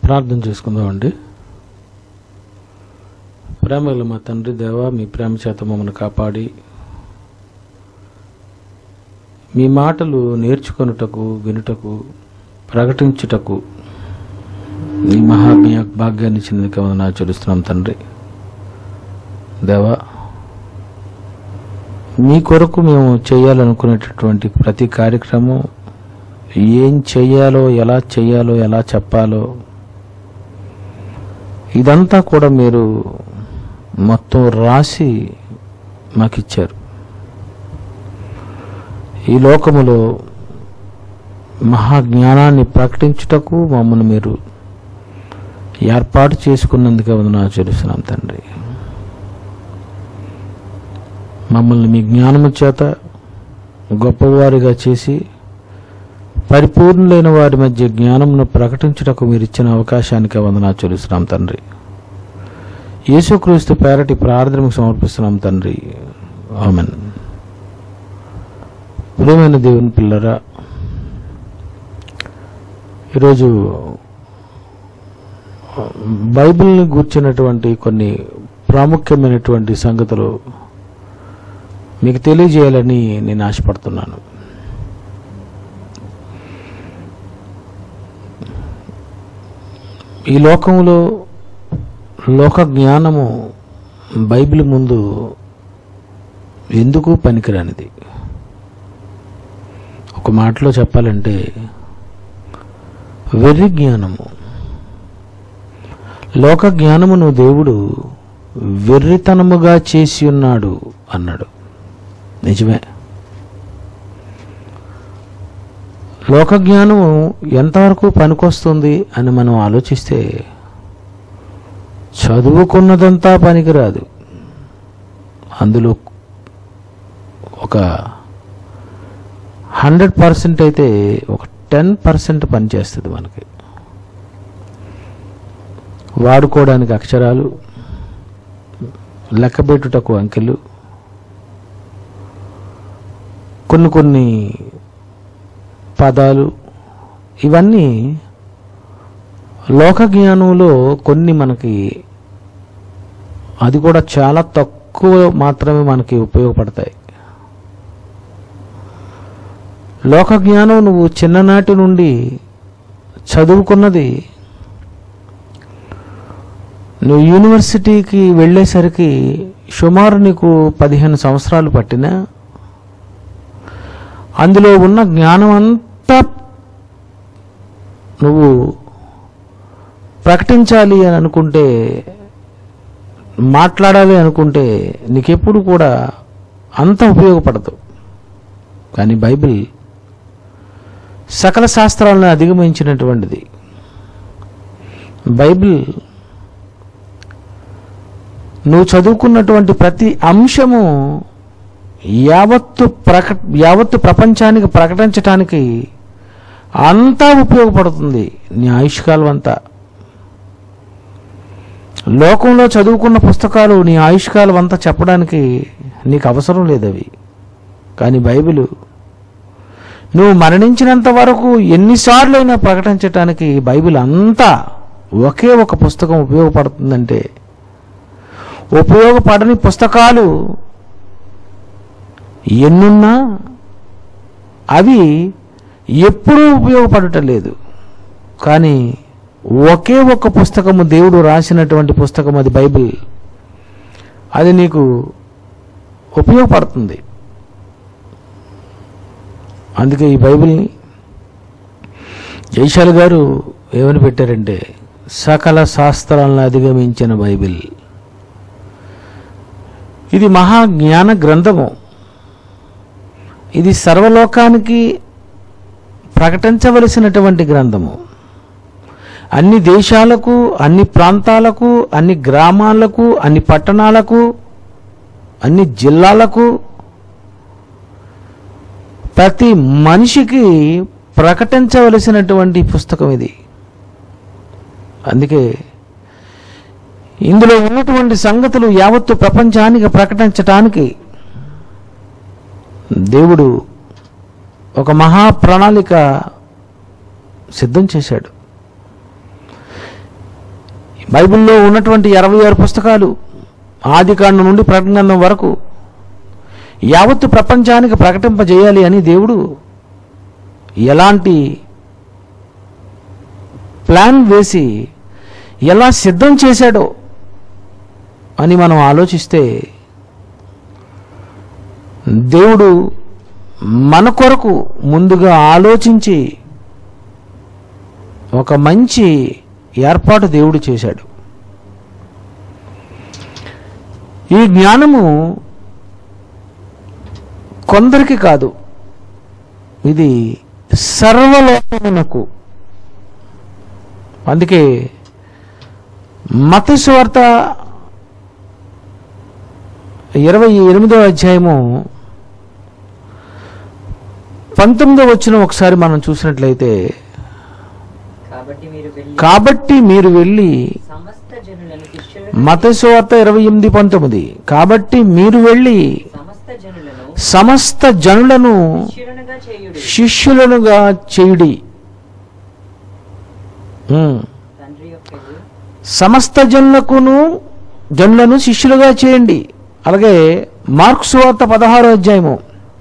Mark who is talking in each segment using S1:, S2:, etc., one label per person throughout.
S1: ప్రార్థన చేసుకుందామండి ప్రేమలు మా తండ్రి దేవ మీ ప్రేమ చేత మమ్మల్ని కాపాడి మీ మాటలు నేర్చుకొనుటకు వినుటకు ప్రకటించుటకు మీ మహాజ్ఞ భాగ్యాన్ని చెందిన నా చెల్లిస్తున్నాం తండ్రి దేవా మీ కొరకు మేము చేయాలనుకునేటటువంటి ప్రతి కార్యక్రమం ఏం చెయ్యాలో ఎలా చెయ్యాలో ఎలా చెప్పాలో ఇదంతా కూడా మీరు మొత్తం రాసి మాకిచ్చారు ఈ లోకములో మహాజ్ఞానాన్ని ప్రకటించుటకు మమ్మల్ని మీరు ఏర్పాటు చేసుకున్నందుకే వందనాలు చెల్లిస్తున్నాం తండ్రి మమ్మల్ని మీ జ్ఞానము చేత గొప్పవారిగా చేసి పరిపూర్ణులైన వారి మధ్య జ్ఞానమును ప్రకటించుటకు మీరు ఇచ్చిన అవకాశానికి వందనాలు చెల్లిస్తున్నాం తండ్రి యేసుక్రీస్తు పేరటి ప్రార్థనకు సమర్పిస్తున్నాం తండ్రి ఆమెన్ ప్రియమైన దేవుని పిల్లరా ఈరోజు బైబిల్ని గూర్చినటువంటి కొన్ని ప్రాముఖ్యమైనటువంటి సంగతులు మీకు తెలియజేయాలని నేను ఆశపడుతున్నాను ఈ లోకంలో లోక జ్ఞానము బైబిల్ ముందు ఎందుకు పనికిరానిది ఒక మాటలో చెప్పాలంటే వెర్రి జ్ఞానము లోక జ్ఞానమును దేవుడు వెర్రితనముగా చేసి ఉన్నాడు అన్నాడు నిజమే లోక జ్ఞానము ఎంతవరకు పనికొస్తుంది అని మనం ఆలోచిస్తే చదువుకున్నదంతా పనికిరాదు అందులో ఒక హండ్రెడ్ పర్సెంట్ అయితే ఒక టెన్ పర్సెంట్ పనిచేస్తుంది మనకి వాడుకోవడానికి అక్షరాలు లెక్కబెట్టుటకు అంకెలు కొన్ని కొన్ని పదాలు ఇవన్నీ లోక జ్ఞానంలో కొన్ని మనకి అది కూడా చాలా తక్కువ మాత్రమే మనకి ఉపయోగపడతాయి లోక జ్ఞానం నువ్వు చిన్ననాటి నుండి చదువుకున్నది నువ్వు యూనివర్సిటీకి వెళ్ళేసరికి సుమారు నీకు పదిహేను సంవత్సరాలు పట్టినా అందులో ఉన్న జ్ఞానం అంతా నువ్వు ప్రకటించాలి అని అనుకుంటే మాట్లాడాలి అనుకుంటే నీకెప్పుడు కూడా అంత ఉపయోగపడదు కానీ బైబిల్ సకల శాస్త్రాలను అధిగమించినటువంటిది బైబిల్ నువ్వు చదువుకున్నటువంటి ప్రతి అంశము యావత్తు ప్రక యావత్తు ప్రపంచానికి ప్రకటించటానికి అంతా ఉపయోగపడుతుంది నీ ఆయుష్కాలం అంతా లోకంలో చదువుకున్న పుస్తకాలు నీ ఆయుష్కాలం అంతా చెప్పడానికి నీకు అవసరం లేదు అవి కానీ బైబిల్ నువ్వు మరణించినంత వరకు ఎన్నిసార్లైనా ప్రకటించటానికి బైబిల్ అంతా ఒకే ఒక పుస్తకం ఉపయోగపడుతుందంటే ఉపయోగపడని పుస్తకాలు ఎన్నున్నా అవి ఎప్పుడూ ఉపయోగపడటం లేదు కానీ ఒకే ఒక్క పుస్తకము దేవుడు రాసినటువంటి పుస్తకం అది బైబిల్ అది నీకు ఉపయోగపడుతుంది అందుకే ఈ బైబిల్ని జైశాల్ గారు ఏమని పెట్టారంటే సకల శాస్త్రాలను అధిగమించిన బైబిల్ ఇది మహా జ్ఞాన గ్రంథము ఇది సర్వలోకానికి ప్రకటించవలసినటువంటి గ్రంథము అన్ని దేశాలకు అన్ని ప్రాంతాలకు అన్ని గ్రామాలకు అన్ని పట్టణాలకు అన్ని జిల్లాలకు ప్రతి మనిషికి ప్రకటించవలసినటువంటి పుస్తకం ఇది అందుకే ఇందులో ఉన్నటువంటి సంగతులు యావత్తు ప్రపంచానికి ప్రకటించటానికి దేవుడు ఒక మహా ప్రణాళిక సిద్ధం చేశాడు బైబిల్లో ఉన్నటువంటి ఇరవై ఆరు పుస్తకాలు ఆది కాండం నుండి ప్రకటన గ్రంథం వరకు యావత్తు ప్రపంచానికి ప్రకటింపజేయాలి అని దేవుడు ఎలాంటి ప్లాన్ వేసి ఎలా సిద్ధం చేశాడో అని మనం ఆలోచిస్తే దేవుడు మన కొరకు ముందుగా ఆలోచించి ఒక మంచి ఏర్పాటు దేవుడు చేశాడు ఈ జ్ఞానము కొందరికి కాదు ఇది సర్వలోకమునకు అందుకే మత స్వార్త ఇరవై ఎనిమిదో అధ్యాయము పంతొమ్మిదో వచ్చిన ఒకసారి మనం చూసినట్లయితే
S2: కాబట్టి మీరు వెళ్ళి
S1: కాబట్టి మీరు వెళ్ళి
S2: సమస్త జనులను శిష్యులుగా
S1: మత స్వార్త ఇరవై ఎనిమిది పంతొమ్మిది కాబట్టి మీరు వెళ్ళి
S2: సమస్త జనులను
S1: సమస్త జనులను
S2: శిష్యులనుగా చేయుడు
S1: శిష్యులనుగా చేయుడి ఉమ్.
S2: తండ్రి యొక్క
S1: సమస్త జనులకును జనులను శిష్యులుగా చేయండి అలాగే మార్క్స్ వార్త పదహారో అధ్యాయము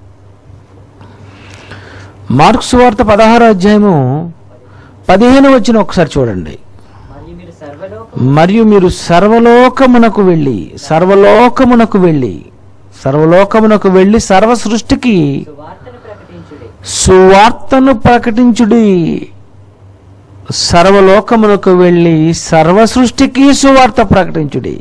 S1: మార్క్స్ వార్త పదహారో అధ్యాయము పదిహేను వచ్చిన ఒకసారి చూడండి
S2: మరియు మీరు సర్వలోక
S1: మరియు మీరు సర్వలోకమునకు వెళ్ళి సర్వలోకమునకు వెళ్ళి సర్వలోకమునకు వెళ్ళి సర్వ సృష్టికి
S2: సువార్తను ప్రకటించుడి
S1: సువార్తను ప్రకటించుడి సర్వలోకమునకు వెళ్ళి సర్వ సృష్టికి సువార్త ప్రకటించుడి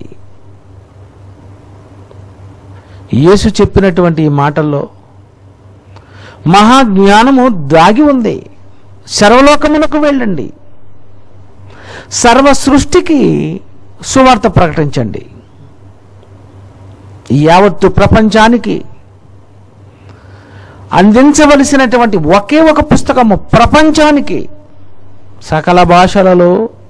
S1: యేసు చెప్పినటువంటి ఈ మాటల్లో మహాజ్ఞానము దాగి ఉంది సర్వలోకమునకు వెళ్ళండి సర్వ సృష్టికి సువార్త ప్రకటించండి యావత్తు ప్రపంచానికి అందించవలసినటువంటి ఒకే ఒక పుస్తకము ప్రపంచానికి సకల భాషలలో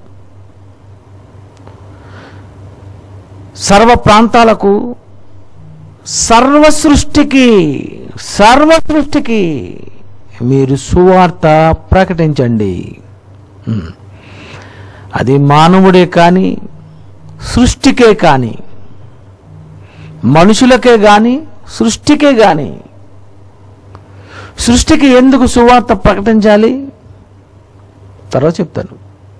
S1: సర్వ ప్రాంతాలకు సర్వ సృష్టికి సర్వ సృష్టికి మీరు సువార్త ప్రకటించండి ఉమ్. అది మానవుడే కానీ సృష్టికే కానీ మనుషులకే కానీ సృష్టికే కానీ సృష్టికి ఎందుకు సువార్త ప్రకటించాలి తర్వాత చెప్తాను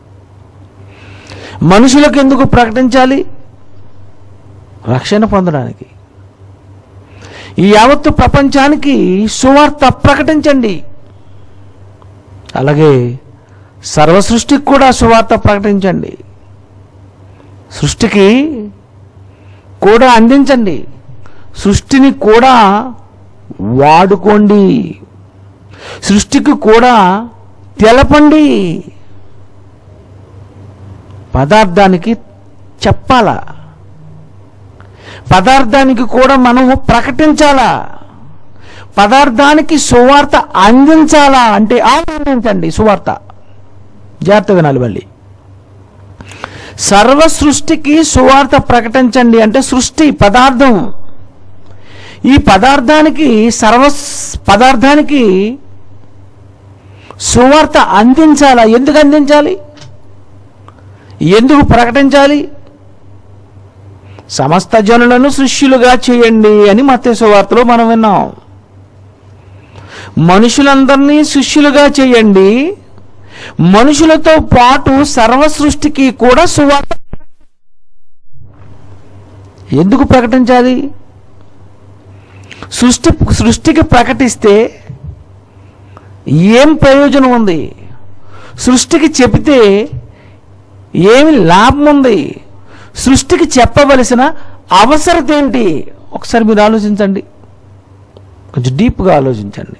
S1: మనుషులకు ఎందుకు ప్రకటించాలి రక్షణ పొందడానికి ఈ యావత్తు ప్రపంచానికి సువార్త ప్రకటించండి అలాగే సర్వ సృష్టికి కూడా సువార్త ప్రకటించండి సృష్టికి కూడా అందించండి సృష్టిని కూడా వాడుకోండి సృష్టికి కూడా తెలపండి పదార్థానికి చెప్పాలా పదార్థానికి కూడా మనము ప్రకటించాలా పదార్థానికి సువార్త అందించాలా అంటే ఆనందించండి సువార్త జాగ్రత్త వినాలి మళ్ళీ సర్వ సృష్టికి సువార్త ప్రకటించండి అంటే సృష్టి పదార్థం ఈ పదార్థానికి సర్వ పదార్థానికి సువార్త అందించాలా ఎందుకు అందించాలి ఎందుకు ప్రకటించాలి సమస్త జనులను శిష్యులుగా చేయండి అని మత్స్య సువార్తలో మనం విన్నాం మనుషులందరినీ శిష్యులుగా చేయండి మనుషులతో పాటు సర్వ సృష్టికి కూడా సువార్త ఎందుకు ప్రకటించాలి సృష్టి సృష్టికి ప్రకటిస్తే ఏం ప్రయోజనం ఉంది సృష్టికి చెబితే ఏమి లాభం ఉంది సృష్టికి చెప్పవలసిన అవసరత ఏంటి ఒకసారి మీరు ఆలోచించండి కొంచెం డీప్గా ఆలోచించండి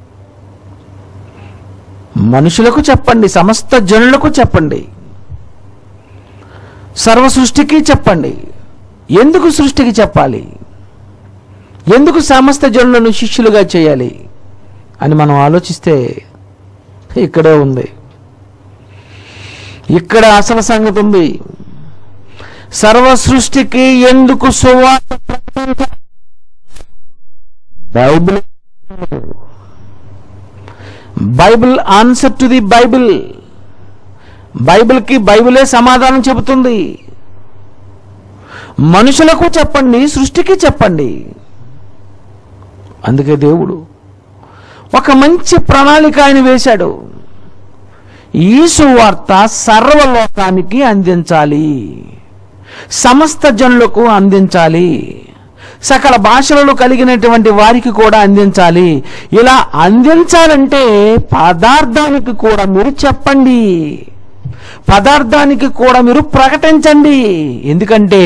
S1: మనుషులకు చెప్పండి సమస్త జనులకు చెప్పండి సర్వ సృష్టికి చెప్పండి ఎందుకు సృష్టికి చెప్పాలి ఎందుకు సమస్త జనులను శిష్యులుగా చేయాలి అని మనం ఆలోచిస్తే ఇక్కడే ఉంది ఇక్కడ అసలు సంగతి ఉంది సర్వ సృష్టికి ఎందుకు సువార్త ప్రకటించాలి? Bible Bible answer to the Bible బైబిల్కి బైబిలే సమాధానం చెబుతుంది మనుషులకు చెప్పండి సృష్టికి చెప్పండి అందుకే దేవుడు ఒక మంచి ప్రణాళిక ఆయన వేశాడు ఈ సువార్త సర్వలోకానికి అందించాలి సమస్త జనులకు అందించాలి సకల భాషలలో కలిగినటువంటి వారికి కూడా అందించాలి ఇలా అందించాలంటే పదార్థానికి కూడా మీరు చెప్పండి పదార్థానికి కూడా మీరు ప్రకటించండి ఎందుకంటే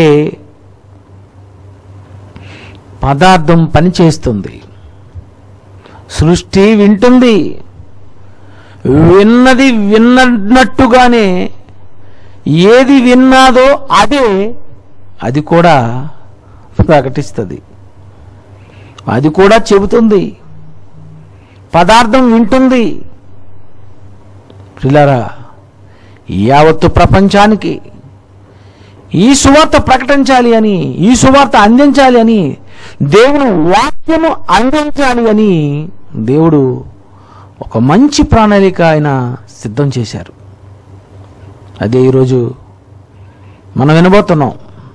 S1: పదార్థం పనిచేస్తుంది సృష్టి వింటుంది విన్నది విన్నట్టుగానే ఏది విన్నాదో అదే అది కూడా ప్రకటిస్తుంది అది కూడా చెబుతుంది పదార్థం వింటుంది పిల్లరా యావత్తు ప్రపంచానికి ఈ సువార్త ప్రకటించాలి అని ఈ సువార్త అందించాలి అని దేవుని వాక్యము అందించాలి అని దేవుడు ఒక మంచి ప్రణాళిక ఆయన సిద్ధం చేశారు అదే ఈరోజు మనం వినబోతున్నాం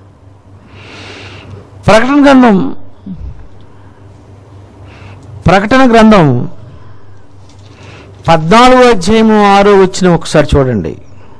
S1: ప్రకటన గ్రంథం ప్రకటన గ్రంథం పద్నాలుగో అధ్యాయము ఆరో వచ్చిన ఒకసారి చూడండి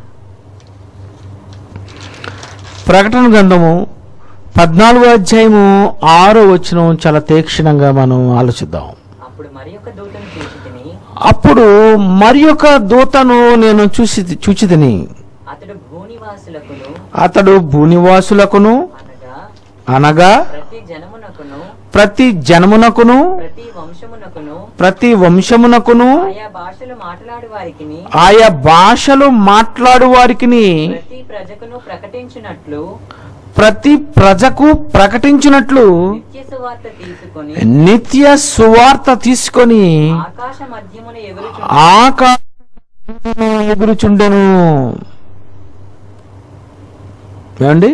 S1: ప్రకటన గ్రంథము పద్నాలుగో అధ్యాయము ఆరో వచ్చిన చాలా తీక్షణంగా మనం ఆలోచిద్దాం
S2: అప్పుడు మరి ఒక దూతను చూసి తిని
S1: అప్పుడు మరి ఒక దూతను నేను చూసి చూచితిని
S2: అతడు భూనివాసులకును
S1: అతడు భూనివాసులకును
S2: అనగా
S1: అనగా
S2: ప్రతి జనమునకును
S1: ప్రతి జనమునకును
S2: ప్రతి వంశమునకును
S1: ప్రతి వంశమునకును
S2: ఆయా భాషలు మాట్లాడు వారికి
S1: ఆయా భాషలు మాట్లాడు వారికిని
S2: ప్రతి ప్రజకును ప్రకటించినట్లు
S1: ప్రతి ప్రజకు ప్రకటించినట్లు
S2: నిత్య సువార్త తీసుకొని
S1: నిత్య సువార్త తీసుకొని
S2: ఆకాశ మధ్యమున ఎగురుచు
S1: ఆకా ఎగురుచుండెను ఏమండి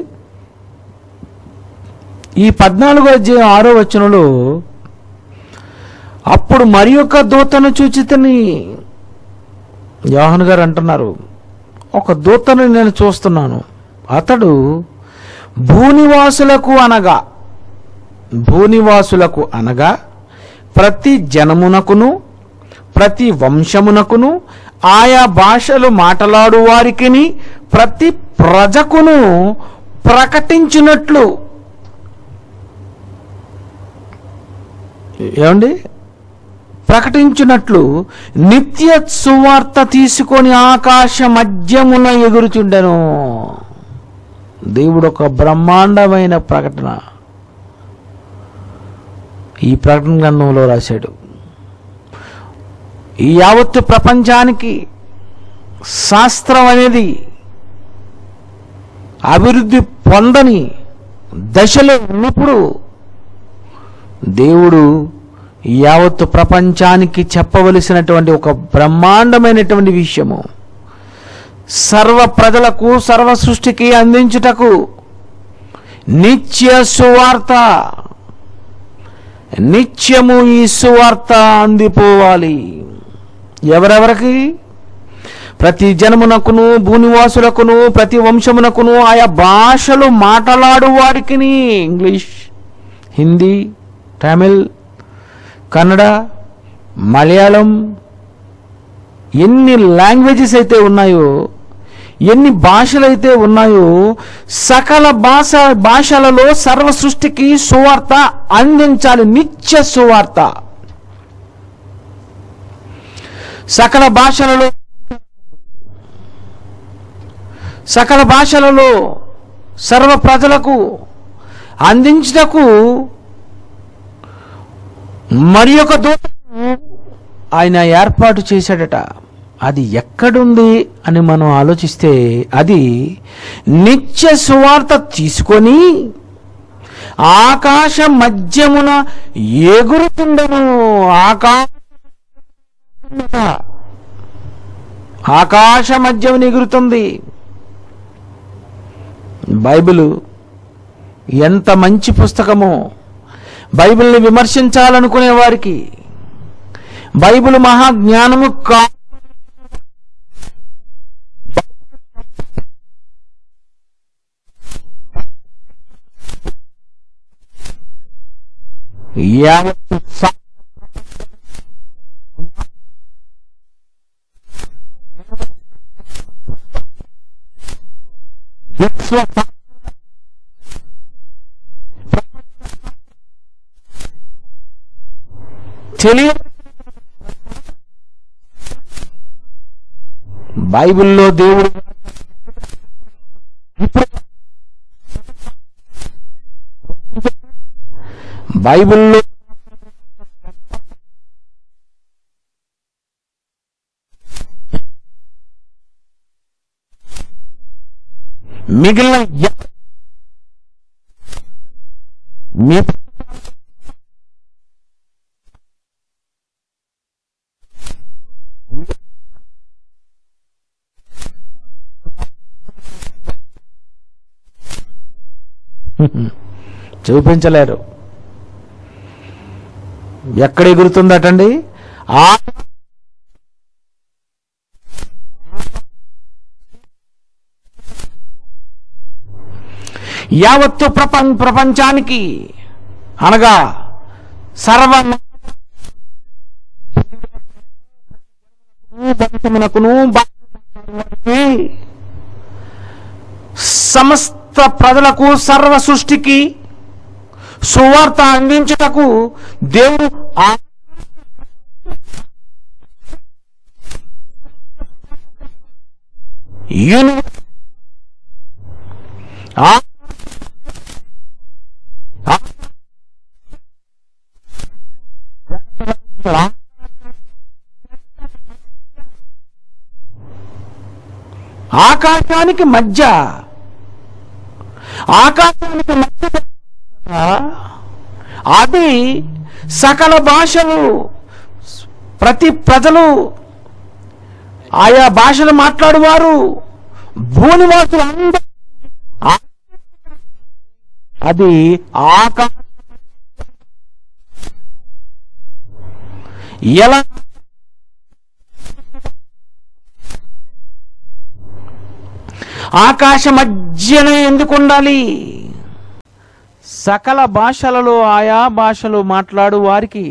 S1: ఈ పద్నాలుగో అధ్యాయం ఆరో వచనంలో అప్పుడు మరి ఒక దూతను చూచితని యోహన్ గారు అంటున్నారు ఒక దూతను నేను చూస్తున్నాను అతడు భూనివాసులకు అనగా భూనివాసులకు అనగా ప్రతి జనమునకును ప్రతి వంశమునకును ఆయా భాషలు మాట్లాడు వారికిని ప్రతి ప్రజకును ప్రకటించినట్లు ఏమండి ప్రకటించినట్లు నిత్య సువార్త తీసుకొని ఆకాశ మధ్యమున ఎగురుచుండెను దేవుడు ఒక బ్రహ్మాండమైన ప్రకటన ఈ ప్రకటన గ్రంథంలో రాశాడు ఈ యావత్తు ప్రపంచానికి శాస్త్రం అనేది అభివృద్ధి పొందని దశలో ఉన్నప్పుడు దేవుడు ఈ యావత్తు ప్రపంచానికి చెప్పవలసినటువంటి ఒక బ్రహ్మాండమైనటువంటి విషయము సర్వ ప్రజలకు సర్వ సృష్టికి అందించుటకు నిత్య సువార్త నిత్యము ఈ సువార్త అందిపోవాలి ఎవరెవరికి ప్రతి జనమునకును భూనివాసులకును ప్రతి వంశమునకును ఆయా భాషలు మాట్లాడు వారికి ఇంగ్లీష్ హిందీ తమిళ్ కన్నడ మలయాళం ఎన్ని లాంగ్వేజెస్ అయితే ఉన్నాయో ఎన్ని భాషలైతే ఉన్నాయో సకల భాష భాషలలో సర్వ సృష్టికి సువార్త అందించాలి నిత్య సువార్త సకల భాషలలో సకల భాషలలో సర్వ ప్రజలకు అందించుటకు మరి ఒక దూత ఆయన ఏర్పాటు చేశాడట అది ఎక్కడుంది అని మనం ఆలోచిస్తే అది నిత్య సువార్త తీసుకొని ఆకాశ మధ్యమున ఎగురుతుండను ఆకాశ ఆకాశ మధ్యమున ఎగురుతుంది బైబిలు ఎంత మంచి పుస్తకమో బైబిల్ని విమర్శించాలనుకునే వారికి బైబిల్ మహాజ్ఞానము కా యావత్తు స- విశ్వ స- తెలియ బైబిల్లో దేవుడు ఇప్పుడు బైబిల్లో మిగిలిన ఎ- మీ చూపించలేరు ఎక్కడ ఎగురుతుందటండి ఆ యావత్తు ప్రపంచ ప్రపంచానికి అనగా సర్వ బంధమునకును బాధమునకును సమస్త ప్రజలకు సర్వ సృష్టికి సువార్త అందించుటకు దేవుడు ఆ యూని- ఆ- ఆ- ఆకాశానికి మధ్య ఆకాశానికి మధ్య అది సకల భాషలు ప్రతి ప్రజలు ఆయా భాషలు మాట్లాడువారు భూనివాసులు అందరూ ఆ- అది ఆకా ఎలా ఆకాశ మధ్యన ఎందుకు ఉండాలి సకల భాషలలో ఆయా భాషలు మాట్లాడు వారికి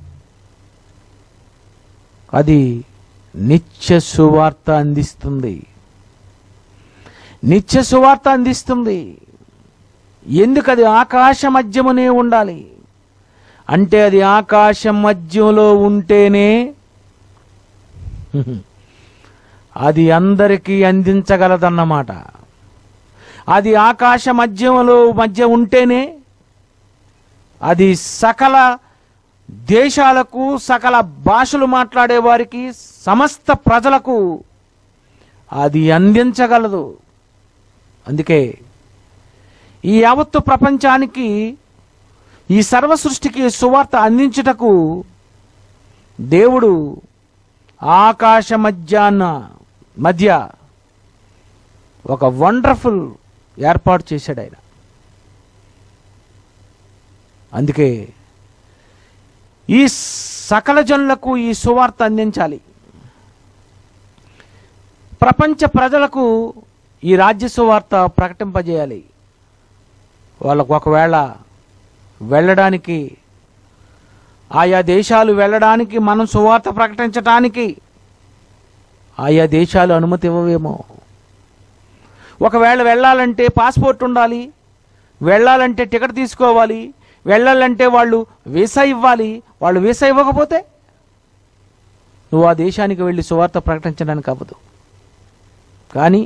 S1: అది నిత్య సువార్త అందిస్తుంది నిత్య సువార్త అందిస్తుంది ఎందుకు అది ఆకాశ మధ్యమునే ఉండాలి అంటే అది ఆకాశ మధ్యంలో ఉంటేనే అది అందరికీ అందించగలదన్నమాట అది ఆకాశ మధ్యంలో మధ్య ఉంటేనే అది సకల దేశాలకు సకల భాషలు మాట్లాడే వారికి సమస్త ప్రజలకు అది అందించగలదు అందుకే ఈ యావత్తు ప్రపంచానికి ఈ సర్వ సృష్టికి సువార్త అందించుటకు దేవుడు ఆకాశ మధ్యాహ్న మధ్య ఒక వండర్ఫుల్ ఏర్పాటు చేశాడు ఆయన అందుకే ఈ సకల జనులకు ఈ సువార్త అందించాలి ప్రపంచ ప్రజలకు ఈ రాజ్య సువార్త ప్రకటింపజేయాలి వాళ్ళకు ఒకవేళ వెళ్ళడానికి ఆయా దేశాలు వెళ్ళడానికి మనం సువార్త ప్రకటించటానికి ఆయా దేశాలు అనుమతి ఇవ్వవేమో ఒకవేళ వెళ్ళాలంటే పాస్పోర్ట్ ఉండాలి వెళ్ళాలంటే టికెట్ తీసుకోవాలి వెళ్ళాలంటే వాళ్ళు వీసా ఇవ్వాలి వాళ్ళు వీసా ఇవ్వకపోతే నువ్వు ఆ దేశానికి వెళ్ళి సువార్త ప్రకటించడానికి అవ్వదు కానీ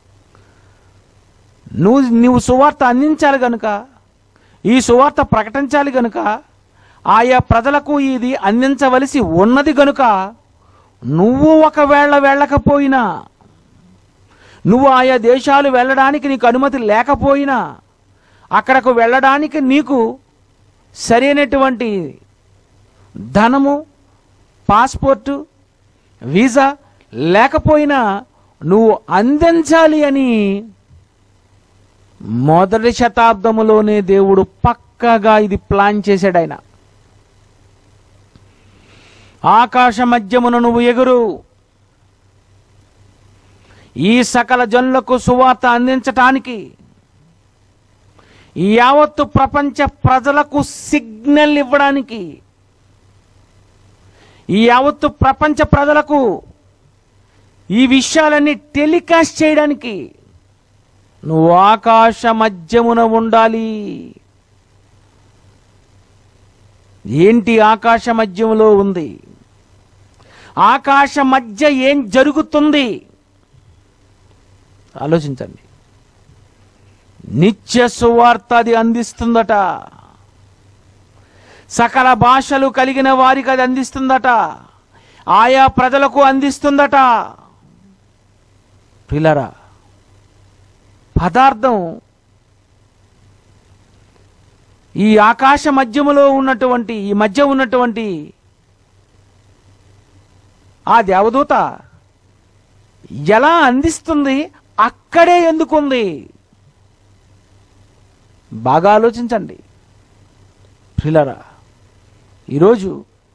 S1: నువ్వు నువ్వు సువార్త అందించాలి గనుక ఈ సువార్త ప్రకటించాలి గనుక ఆయా ప్రజలకు ఇది అందించవలసి ఉన్నది గనుక నువ్వు ఒకవేళ వెళ్ళకపోయినా నువ్వు ఆయా దేశాలు వెళ్ళడానికి నీకు అనుమతి లేకపోయినా అక్కడకు వెళ్ళడానికి నీకు సరైనటువంటి ధనము పాస్పోర్టు వీసా లేకపోయినా నువ్వు అందించాలి అని మొదటి శతాబ్దములోనే దేవుడు పక్కగా ఇది ప్లాన్ చేశాడు ఆయన ఆకాశ మధ్యమున నువ్వు ఎగురు ఈ సకల జనులకు సువార్త అందించటానికి ఈ యావత్తు ప్రపంచ ప్రజలకు సిగ్నల్ ఇవ్వడానికి ఈ యావత్తు ప్రపంచ ప్రజలకు ఈ విషయాలన్నీ టెలికాస్ట్ చేయడానికి నువ్వు ఆకాశ మధ్యమున ఉండాలి ఏంటి ఆకాశ మధ్యములో ఉంది ఆకాశ మధ్య ఏం జరుగుతుంది ఆలోచించండి నిత్య సువార్త అది అందిస్తుందట సకల భాషలు కలిగిన వారికి అది అందిస్తుందట ఆయా ప్రజలకు అందిస్తుందట పిల్లరా పదార్థం ఈ ఆకాశ మధ్యములో ఉన్నటువంటి ఈ మధ్య ఉన్నటువంటి ఆ దేవదూత ఎలా అందిస్తుంది అక్కడే ఎందుకుంది బాగా ఆలోచించండి ప్రిలరా ఈరోజు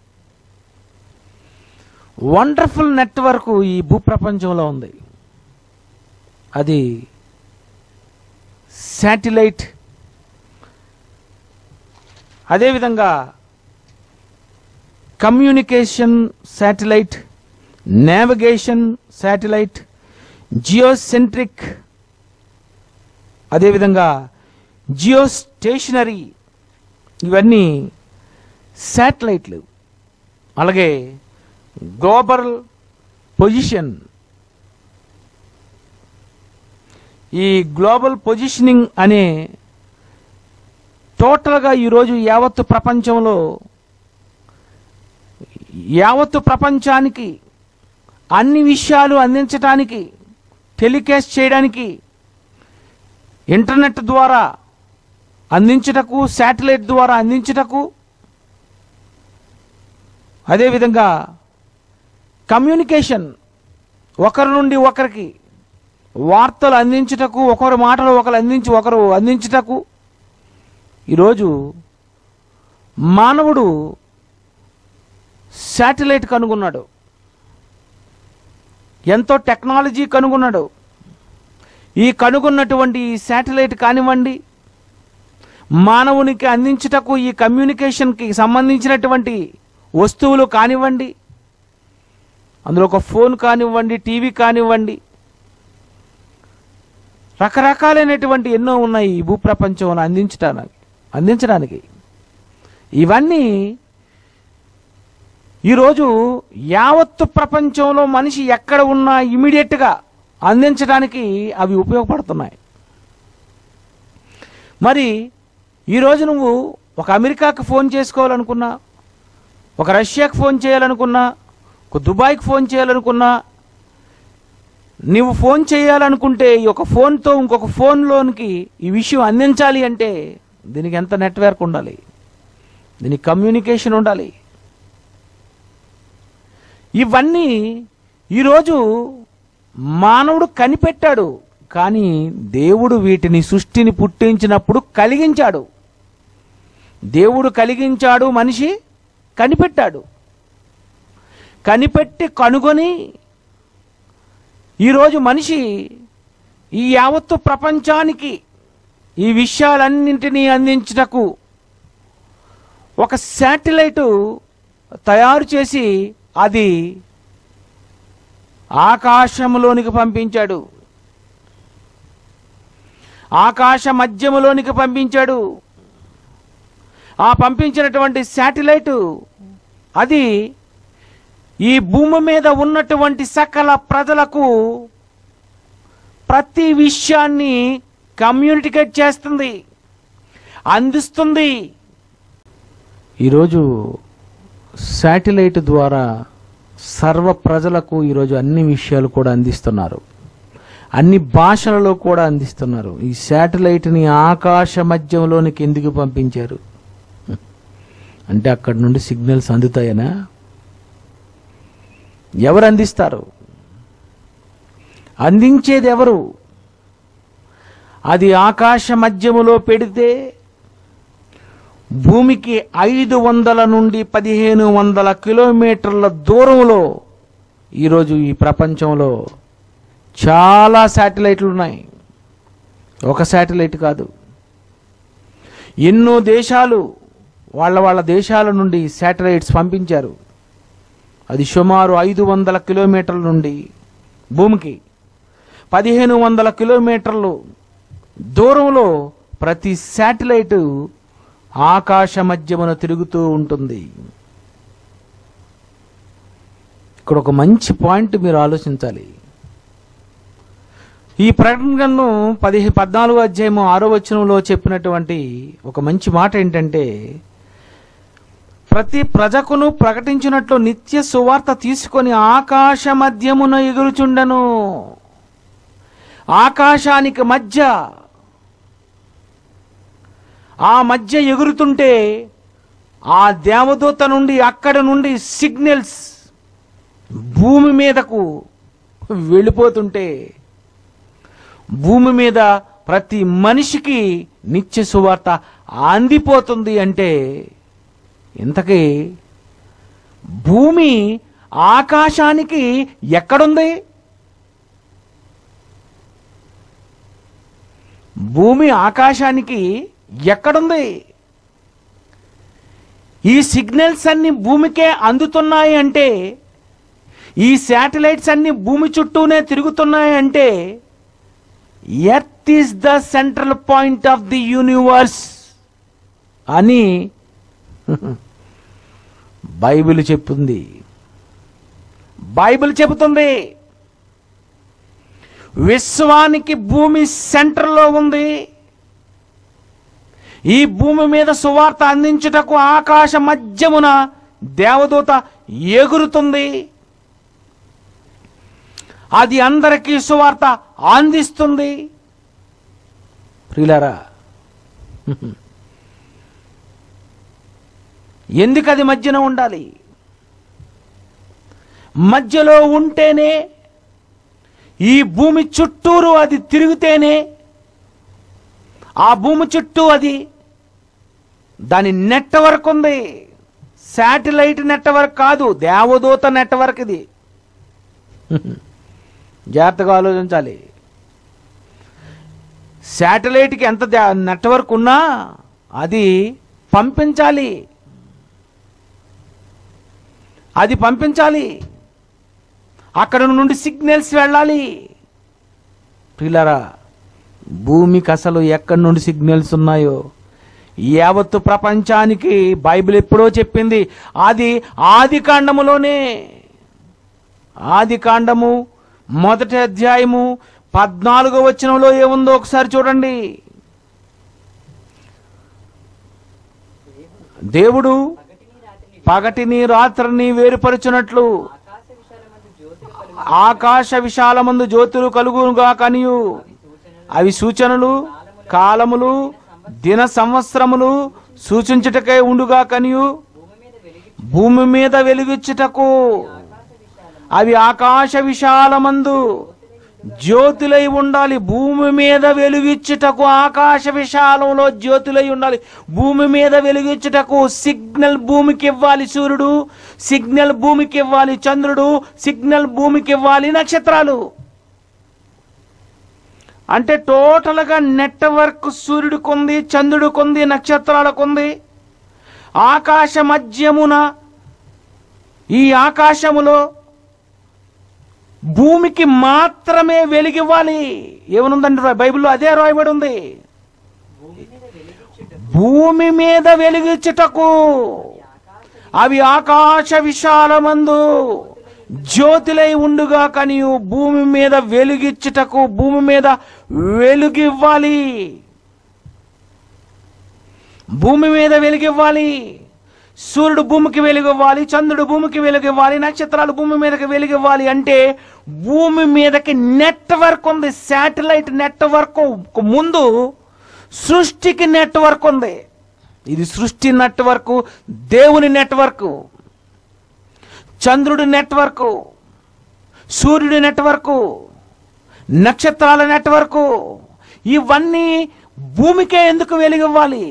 S1: వండర్ఫుల్ నెట్వర్క్ ఈ భూప్రపంచంలో ఉంది అది శాటిలైట్ అదేవిధంగా communication satellite navigation satellite geocentric అదేవిధంగా జియో స్టేషనరీ ఇవన్నీ శాటిలైట్లు అలాగే గ్లోబల్ పొజిషన్ ఈ గ్లోబల్ పొజిషనింగ్ అనే టోటల్గా ఈరోజు యావత్తు ప్రపంచంలో యావత్తు ప్రపంచానికి అన్ని విషయాలు అందించడానికి టెలికాస్ట్ చేయడానికి ఇంటర్నెట్ ద్వారా అందించుటకు శాటిలైట్ ద్వారా అందించుటకు అదేవిధంగా కమ్యూనికేషన్ ఒకరి నుండి ఒకరికి వార్తలు అందించుటకు ఒకరి మాటలు ఒకరు అందించి ఒకరు అందించుటకు ఈరోజు మానవుడు శాటిలైట్ కనుగొన్నాడు ఎంతో టెక్నాలజీ కనుగొన్నాడు ఈ కనుగొన్నటువంటి ఈ శాటిలైట్ కానివ్వండి మానవునికి అందించుటకు ఈ కమ్యూనికేషన్కి సంబంధించినటువంటి వస్తువులు కానివ్వండి అందులో ఒక ఫోన్ కానివ్వండి టీవీ కానివ్వండి రకరకాలైనటువంటి ఎన్నో ఉన్నాయి ఈ భూప్రపంచంలో అందించడానికి అందించడానికి ఇవన్నీ ఈరోజు యావత్తు ప్రపంచంలో మనిషి ఎక్కడ ఉన్నా ఇమీడియట్గా అందించడానికి అవి ఉపయోగపడుతున్నాయి మరి ఈరోజు నువ్వు ఒక అమెరికాకి ఫోన్ చేసుకోవాలనుకున్నా ఒక రష్యాకి ఫోన్ చేయాలనుకున్నా ఒక దుబాయ్కి ఫోన్ చేయాలనుకున్నా నువ్వు ఫోన్ చేయాలనుకుంటే ఈ ఒక ఫోన్తో ఇంకొక ఫోన్లోనికి ఈ విషయం అందించాలి అంటే దీనికి ఎంత నెట్వర్క్ ఉండాలి దీనికి కమ్యూనికేషన్ ఉండాలి ఇవన్నీ ఈరోజు మానవుడు కనిపెట్టాడు కానీ దేవుడు వీటిని సృష్టిని పుట్టించినప్పుడు కలిగించాడు దేవుడు కలిగించాడు మనిషి కనిపెట్టాడు కనిపెట్టి కనుగొని ఈరోజు మనిషి ఈ యావత్తు ప్రపంచానికి ఈ విషయాలన్నింటినీ అందించుటకు ఒక శాటిలైటు తయారు చేసి అది ఆకాశంలోనికి పంపించాడు ఆకాశ మధ్యములోనికి పంపించాడు ఆ పంపించినటువంటి శాటిలైటు అది ఈ భూమి మీద ఉన్నటువంటి సకల ప్రజలకు ప్రతి విషయాన్ని కమ్యూనికేట్ చేస్తుంది అందిస్తుంది ఈరోజు శాటిలైట్ ద్వారా సర్వ ప్రజలకు ఈరోజు అన్ని విషయాలు కూడా అందిస్తున్నారు అన్ని భాషలలో కూడా అందిస్తున్నారు ఈ శాటిలైట్ని ఆకాశ మధ్యంలోనికి ఎందుకు పంపించారు అంటే అక్కడి నుండి సిగ్నల్స్ అందుతాయనా ఎవరు అందిస్తారు అందించేది ఎవరు అది ఆకాశ మధ్యములో పెడితే భూమికి ఐదు వందల నుండి పదిహేను వందల కిలోమీటర్ల దూరంలో ఈరోజు ఈ ప్రపంచంలో చాలా శాటిలైట్లు ఉన్నాయి ఒక శాటిలైట్ కాదు ఎన్నో దేశాలు వాళ్ళ వాళ్ళ దేశాల నుండి శాటిలైట్స్ పంపించారు అది సుమారు ఐదు వందల కిలోమీటర్ల నుండి భూమికి పదిహేను వందల కిలోమీటర్లు దూరంలో ప్రతి శాటిలైట్ ఆకాశ మధ్యమున తిరుగుతూ ఉంటుంది ఇక్కడ ఒక మంచి పాయింట్ మీరు ఆలోచించాలి ఈ ప్రకటన గ్రంథం పదిహే పద్నాలుగో అధ్యాయము ఆరో వచనంలో చెప్పినటువంటి ఒక మంచి మాట ఏంటంటే ప్రతి ప్రజకును ప్రకటించినట్లు నిత్య సువార్త తీసుకొని ఆకాశ మధ్యమున ఎగురుచుండను ఆకాశానికి మధ్య ఆ మధ్య ఎగురుతుంటే ఆ దేవదూత నుండి అక్కడ నుండి సిగ్నల్స్ భూమి మీదకు వెళ్ళిపోతుంటే భూమి మీద ప్రతి మనిషికి నిత్య సువార్త అందిపోతుంది అంటే ఇంతకీ భూమి ఆకాశానికి ఎక్కడుంది భూమి ఆకాశానికి ఎక్కడుంది ఈ సిగ్నల్స్ అన్ని భూమికే అందుతున్నాయి అంటే ఈ శాటిలైట్స్ అన్ని భూమి చుట్టూనే తిరుగుతున్నాయి అంటే earth is the central point of the universe అని బైబిల్ చెప్తుంది బైబిల్ చెబుతుంది విశ్వానికి భూమి సెంటర్లో ఉంది ఈ భూమి మీద సువార్త అందించుటకు ఆకాశ మధ్యమున దేవదూత ఎగురుతుంది అది అందరికీ సువార్త అందిస్తుంది ప్రియులారా ఎందుకు అది మధ్యన ఉండాలి మధ్యలో ఉంటేనే ఈ భూమి చుట్టూరు అది తిరిగితేనే ఆ భూమి చుట్టూ అది దాని నెట్వర్క్ ఉంది శాటిలైట్ నెట్వర్క్ కాదు దేవదూత నెట్వర్క్ ఇది జాగ్రత్తగా ఆలోచించాలి శాటిలైట్కి ఎంత దా- నెట్వర్క్ ఉన్నా అది పంపించాలి అది పంపించాలి అక్కడ నుండి సిగ్నల్స్ వెళ్ళాలి పిల్లరా భూమికి అసలు ఎక్కడి నుండి సిగ్నల్స్ ఉన్నాయో యావత్తు ప్రపంచానికి బైబిల్ ఎప్పుడో చెప్పింది అది ఆది కాండములోనే ఆది కాండము మొదటి అధ్యాయము పద్నాలుగో వచనంలో ఏముందో ఒకసారి చూడండి దేవుడు
S2: పగటిని రాత్రిని
S1: పగటిని రాత్రిని వేరుపరుచునట్లు
S2: ఆకాశ విశాలమందు జ్యోతులు కలుగు
S1: ఆకాశ విశాలమందు జ్యోతులు కలుగునుగా కనియు అవి సూచనలు కాలములు దిన సంవత్సరములు సూచించుటకై ఉండుగా కనియు
S2: భూమి మీద
S1: భూమి మీద
S2: వెలిగి
S1: వెలుగుచ్చుటకు
S2: ఆకాశ విశాలమందు
S1: అవి ఆకాశ విశాలమందు జ్యోతులై ఉండాలి భూమి మీద వెలుగిచ్చుటకు ఆకాశ విశాలంలో జ్యోతులై ఉండాలి భూమి మీద వెలుగిచ్చుటకు సిగ్నల్ భూమికి ఇవ్వాలి సూర్యుడు సిగ్నల్ భూమికి ఇవ్వాలి చంద్రుడు సిగ్నల్ భూమికి ఇవ్వాలి నక్షత్రాలు అంటే టోటల్గా నెట్వర్క్ సూర్యుడికి ఉంది చంద్రుడికి ఉంది నక్షత్రాలకు ఉంది ఆకాశ మధ్యమున ఈ ఆకాశములో భూమికి మాత్రమే వెలిగివ్వాలి ఏమనుందండి రా- బైబిల్లో అదే రాయబడి ఉంది భూమి మీద వెలిగించుటకు అవి ఆకాశ విశాలమందు జ్యోతిలై ఉండుగా కానీ భూమి మీద వెలుగిచ్చుటకు భూమి మీద వెలుగివ్వాలి భూమి మీద వెలుగివ్వాలి సూర్యుడు భూమికి వెలుగివ్వాలి చంద్రుడు భూమికి వెలుగివ్వాలి నక్షత్రాలు భూమి మీదకి వెలుగివ్వాలి అంటే భూమి మీదకి నెట్వర్క్ ఉంది శాటిలైట్ నెట్వర్క్ ముందు సృష్టికి నెట్వర్క్ ఉంది ఇది సృష్టి నెట్వర్క్ దేవుని నెట్వర్క్ చంద్రుడి నెట్వర్క్ సూర్యుడి నెట్వర్క్ నక్షత్రాల నెట్వర్క్ ఇవన్నీ భూమికే ఎందుకు వెలుగివ్వాలి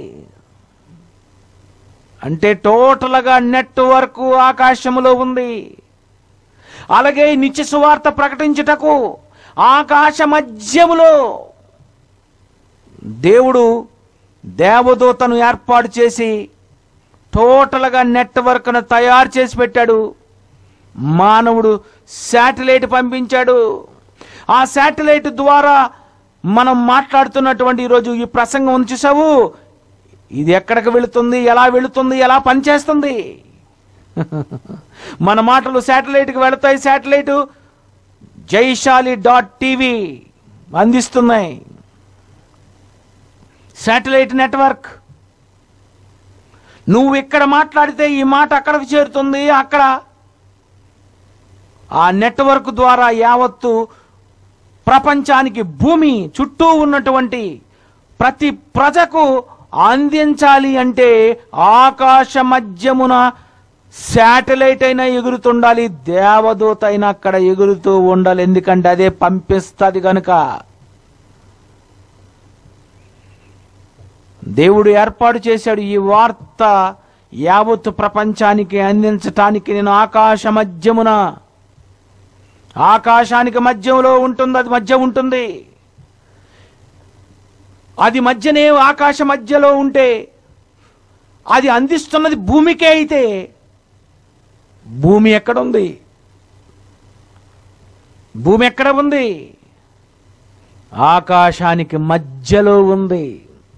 S1: అంటే టోటల్గా నెట్వర్క్ ఆకాశములో ఉంది అలాగే ఈ నిత్య సువార్త ప్రకటించుటకు ఆకాశ మధ్యములో దేవుడు దేవదూతను ఏర్పాటు చేసి టోటల్గా నెట్వర్క్ను తయారు చేసి పెట్టాడు మానవుడు శాటిలైట్ పంపించాడు ఆ శాటిలైట్ ద్వారా మనం మాట్లాడుతున్నటువంటి ఈరోజు ఈ ప్రసంగం ఉంది చూసావు ఇది ఎక్కడికి వెళుతుంది ఎలా వెళుతుంది ఎలా పనిచేస్తుంది మన మాటలు శాటిలైట్కి వెళతాయి శాటిలైట్ జైశాలి డాట్ టీవీ అందిస్తున్నాయి శాటిలైట్ నెట్వర్క్ నువ్వు ఇక్కడ మాట్లాడితే ఈ మాట అక్కడికి చేరుతుంది అక్కడ ఆ నెట్వర్క్ ద్వారా యావత్తు ప్రపంచానికి భూమి చుట్టూ ఉన్నటువంటి ప్రతి ప్రజకు అందించాలి అంటే ఆకాశ మధ్యమున శాటిలైట్ అయినా ఎగురుతుండాలి దేవదూత అయినా అక్కడ ఎగురుతూ ఉండాలి ఎందుకంటే అదే పంపిస్తుంది కనుక దేవుడు ఏర్పాటు చేశాడు ఈ వార్త యావత్తు ప్రపంచానికి అందించటానికి నేను ఆకాశ మధ్యమున ఆకాశానికి మధ్యంలో ఉంటుంది అది మధ్య ఉంటుంది అది మధ్యనే ఆకాశ మధ్యలో ఉంటే అది అందిస్తున్నది భూమికే అయితే భూమి ఎక్కడుంది భూమి ఎక్కడ ఉంది ఆకాశానికి మధ్యలో ఉంది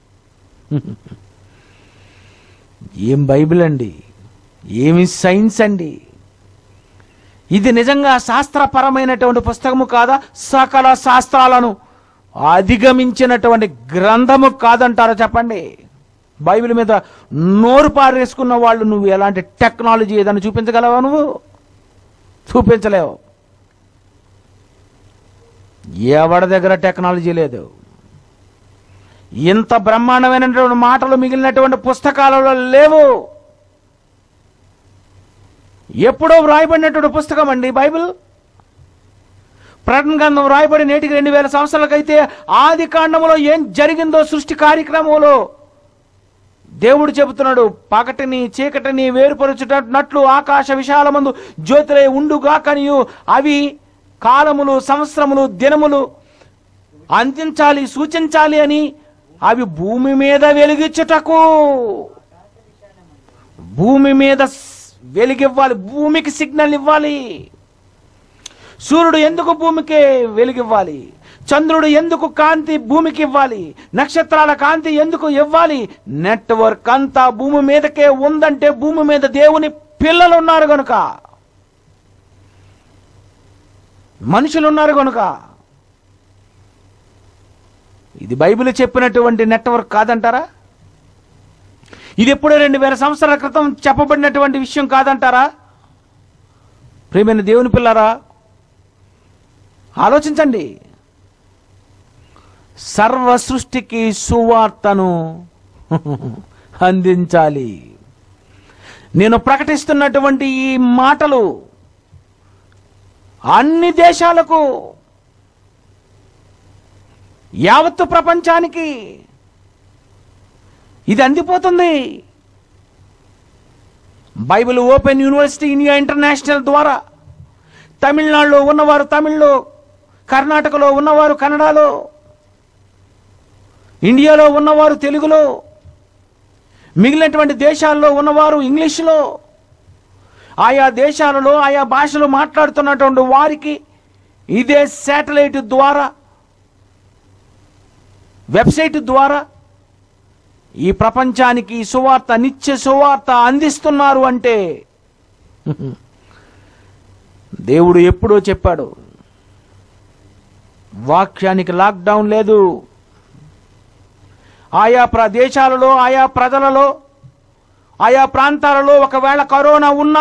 S1: ఏం బైబిల్ అండి ఏమి సైన్స్ అండి ఇది నిజంగా శాస్త్రపరమైనటువంటి పుస్తకము కాదా సకల శాస్త్రాలను అధిగమించినటువంటి గ్రంథము కాదంటారా చెప్పండి బైబిల్ మీద నోరు పారేసుకున్న వాళ్ళు నువ్వు ఎలాంటి టెక్నాలజీ ఏదైనా చూపించగలవా నువ్వు చూపించలేవు ఎవడి దగ్గర టెక్నాలజీ లేదు ఇంత బ్రహ్మాండమైనటువంటి మాటలు మిగిలినటువంటి పుస్తకాలలో లేవు ఎప్పుడో వ్రాయబడినటువంటి పుస్తకం అండి బైబిల్ ప్రకటన గ్రంథం వ్రాయబడి నేటికి రెండు వేల సంవత్సరాలకైతే ఆది కాండములో ఏం జరిగిందో సృష్టి కార్యక్రమంలో దేవుడు చెబుతున్నాడు పగటిని చీకటిని వేరుపరుచుటట్లు ఆకాశ విశాలమందు జ్యోతిలే ఉండుగాకనియు అవి కాలములు సంవత్సరములు దినములు అందించాలి సూచించాలి అని అవి భూమి మీద వెలిగించుటకు భూమి మీద స్- వెలుగివ్వాలి భూమికి సిగ్నల్ ఇవ్వాలి సూర్యుడు ఎందుకు భూమికి వెలుగివ్వాలి చంద్రుడు ఎందుకు కాంతి భూమికి ఇవ్వాలి నక్షత్రాల కాంతి ఎందుకు ఇవ్వాలి నెట్వర్క్ అంతా భూమి మీదకే ఉందంటే భూమి మీద దేవుని పిల్లలు ఉన్నారు గనుక మనుషులు ఉన్నారు గనుక ఇది బైబిల్ చెప్పినటువంటి నెట్వర్క్ కాదంటారా ఇది ఎప్పుడో రెండు వేల సంవత్సరాల క్రితం చెప్పబడినటువంటి విషయం కాదంటారా ప్రేమైన దేవుని పిల్లారా ఆలోచించండి సర్వ సృష్టికి సువార్తను అందించాలి నేను ప్రకటిస్తున్నటువంటి ఈ మాటలు అన్ని దేశాలకు యావత్తు ప్రపంచానికి ఇది అందిపోతుంది Bible Open University India International ద్వారా తమిళనాడులో ఉన్నవారు తమిళ్లో కర్ణాటకలో ఉన్నవారు కన్నడలో ఇండియాలో ఉన్నవారు తెలుగులో మిగిలినటువంటి దేశాల్లో ఉన్నవారు ఇంగ్లీషులో ఆయా దేశాలలో ఆయా భాషలు మాట్లాడుతున్నటువంటి వారికి ఇదే శాటిలైట్ ద్వారా వెబ్సైట్ ద్వారా ఈ ప్రపంచానికి ఈ సువార్త నిత్య సువార్త అందిస్తున్నారు అంటే దేవుడు ఎప్పుడో చెప్పాడు వాక్యానికి లాక్డౌన్ లేదు ఆయా ప్రదేశాలలో ఆయా ప్రజలలో ఆయా ప్రాంతాలలో ఒకవేళ కరోనా ఉన్నా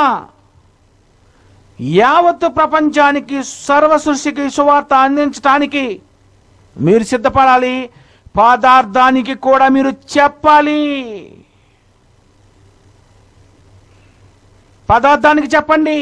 S1: యావత్తు ప్రపంచానికి సర్వ సృష్టికి సువార్త అందించటానికి మీరు సిద్ధపడాలి పదార్థానికి కూడా మీరు చెప్పాలి పదార్థానికి చెప్పండి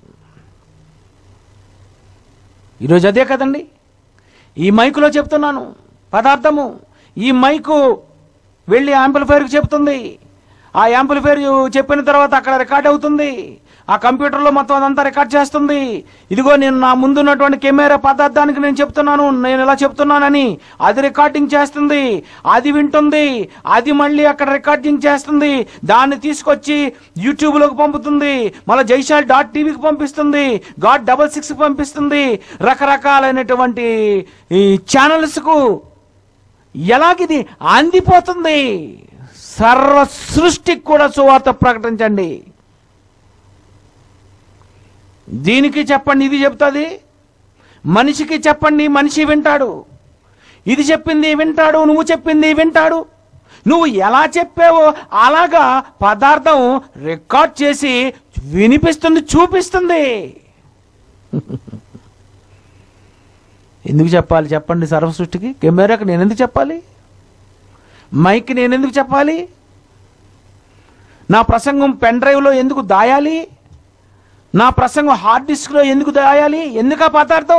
S1: ఈరోజు అదే కదండి ఈ మైకులో చెప్తున్నాను పదార్థము ఈ మైకు వెళ్ళి యాంప్లిఫైర్కి చెప్తుంది ఆ యాంప్లిఫైర్ చెప్పిన తర్వాత అక్కడ రికార్డ్ అవుతుంది ఆ కంప్యూటర్లో మొత్తం అదంతా రికార్డ్ చేస్తుంది ఇదిగో నేను నా ముందున్నటువంటి కెమెరా పదార్థానికి నేను చెప్తున్నాను నేను ఇలా చెప్తున్నానని అది రికార్డింగ్ చేస్తుంది అది వింటుంది అది మళ్ళీ అక్కడ రికార్డింగ్ చేస్తుంది దాన్ని తీసుకొచ్చి యూట్యూబ్లోకి పంపుతుంది మళ్ళీ జైశాల్ డాట్ టీవీకి పంపిస్తుంది గాడ్ డబల్ సిక్స్కి పంపిస్తుంది రకరకాలైనటువంటి ఈ ఛానల్స్కు ఎలాగిది అందిపోతుంది సర్వ సృష్టికి కూడా సువార్త ప్రకటించండి దీనికి చెప్పండి ఇది చెప్తుంది మనిషికి చెప్పండి మనిషి వింటాడు ఇది చెప్పింది వింటాడు నువ్వు చెప్పింది వింటాడు నువ్వు ఎలా చెప్పావో అలాగా పదార్థం రికార్డ్ చేసి వినిపిస్తుంది చూపిస్తుంది ఎందుకు చెప్పాలి చెప్పండి సర్వ సృష్టికి కెమెరాకి నేను ఎందుకు చెప్పాలి మైక్ నేను ఎందుకు చెప్పాలి నా ప్రసంగం పెన్ డ్రైవ్లో ఎందుకు దాయాలి నా ప్రసంగం హార్డ్ డిస్క్లో ఎందుకు దాయాలి ఎందుకు ఆ పదార్థం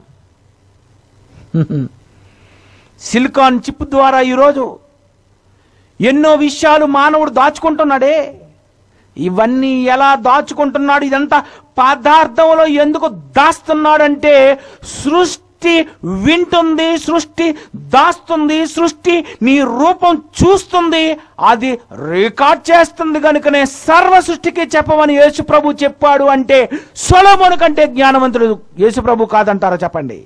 S1: సిలికాన్ చిప్ ద్వారా ఈరోజు ఎన్నో విషయాలు మానవుడు దాచుకుంటున్నాడే ఇవన్నీ ఎలా దాచుకుంటున్నాడు ఇదంతా పదార్థంలో ఎందుకు దాస్తున్నాడంటే సృష్టి వింటుంది సృష్టి దాస్తుంది సృష్టి నీ రూపం చూస్తుంది అది రికార్డ్ చేస్తుంది కనుకనే సర్వ సృష్టికి చెప్పమని యేసు ప్రభు చెప్పాడు అంటే సొలమును కంటే జ్ఞానవంతుడు యేసు ప్రభు కాదంటారా చెప్పండి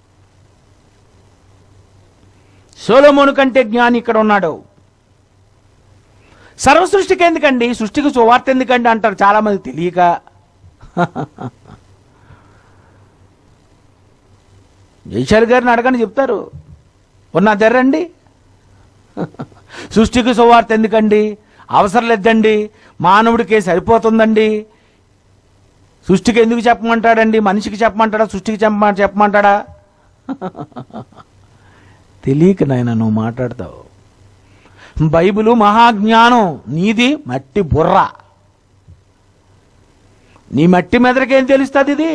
S1: సోలోమోను కంటే జ్ఞాని ఇక్కడ ఉన్నాడు సర్వ సృష్టికి ఎందుకండి సృష్టికి సువార్త ఎందుకండి అంటారు చాలా మంది తెలియక జైశాల్ గారిని అడగని చెప్తారు ఉన్న ధరండి సృష్టికి సువార్త ఎందుకండి అవసరం లేదండి మానవుడికి సరిపోతుందండి సృష్టికి ఎందుకు చెప్పమంటాడండి మనిషికి చెప్పమంటాడా సృష్టికి చెప్పమ చెప్పమంటాడా తెలియక నాయన నువ్వు మాట్లాడతావు బైబిలు మహాజ్ఞానం నీది మట్టి బుర్ర నీ మట్టి మెదడుకేం తెలుస్తుంది ఇది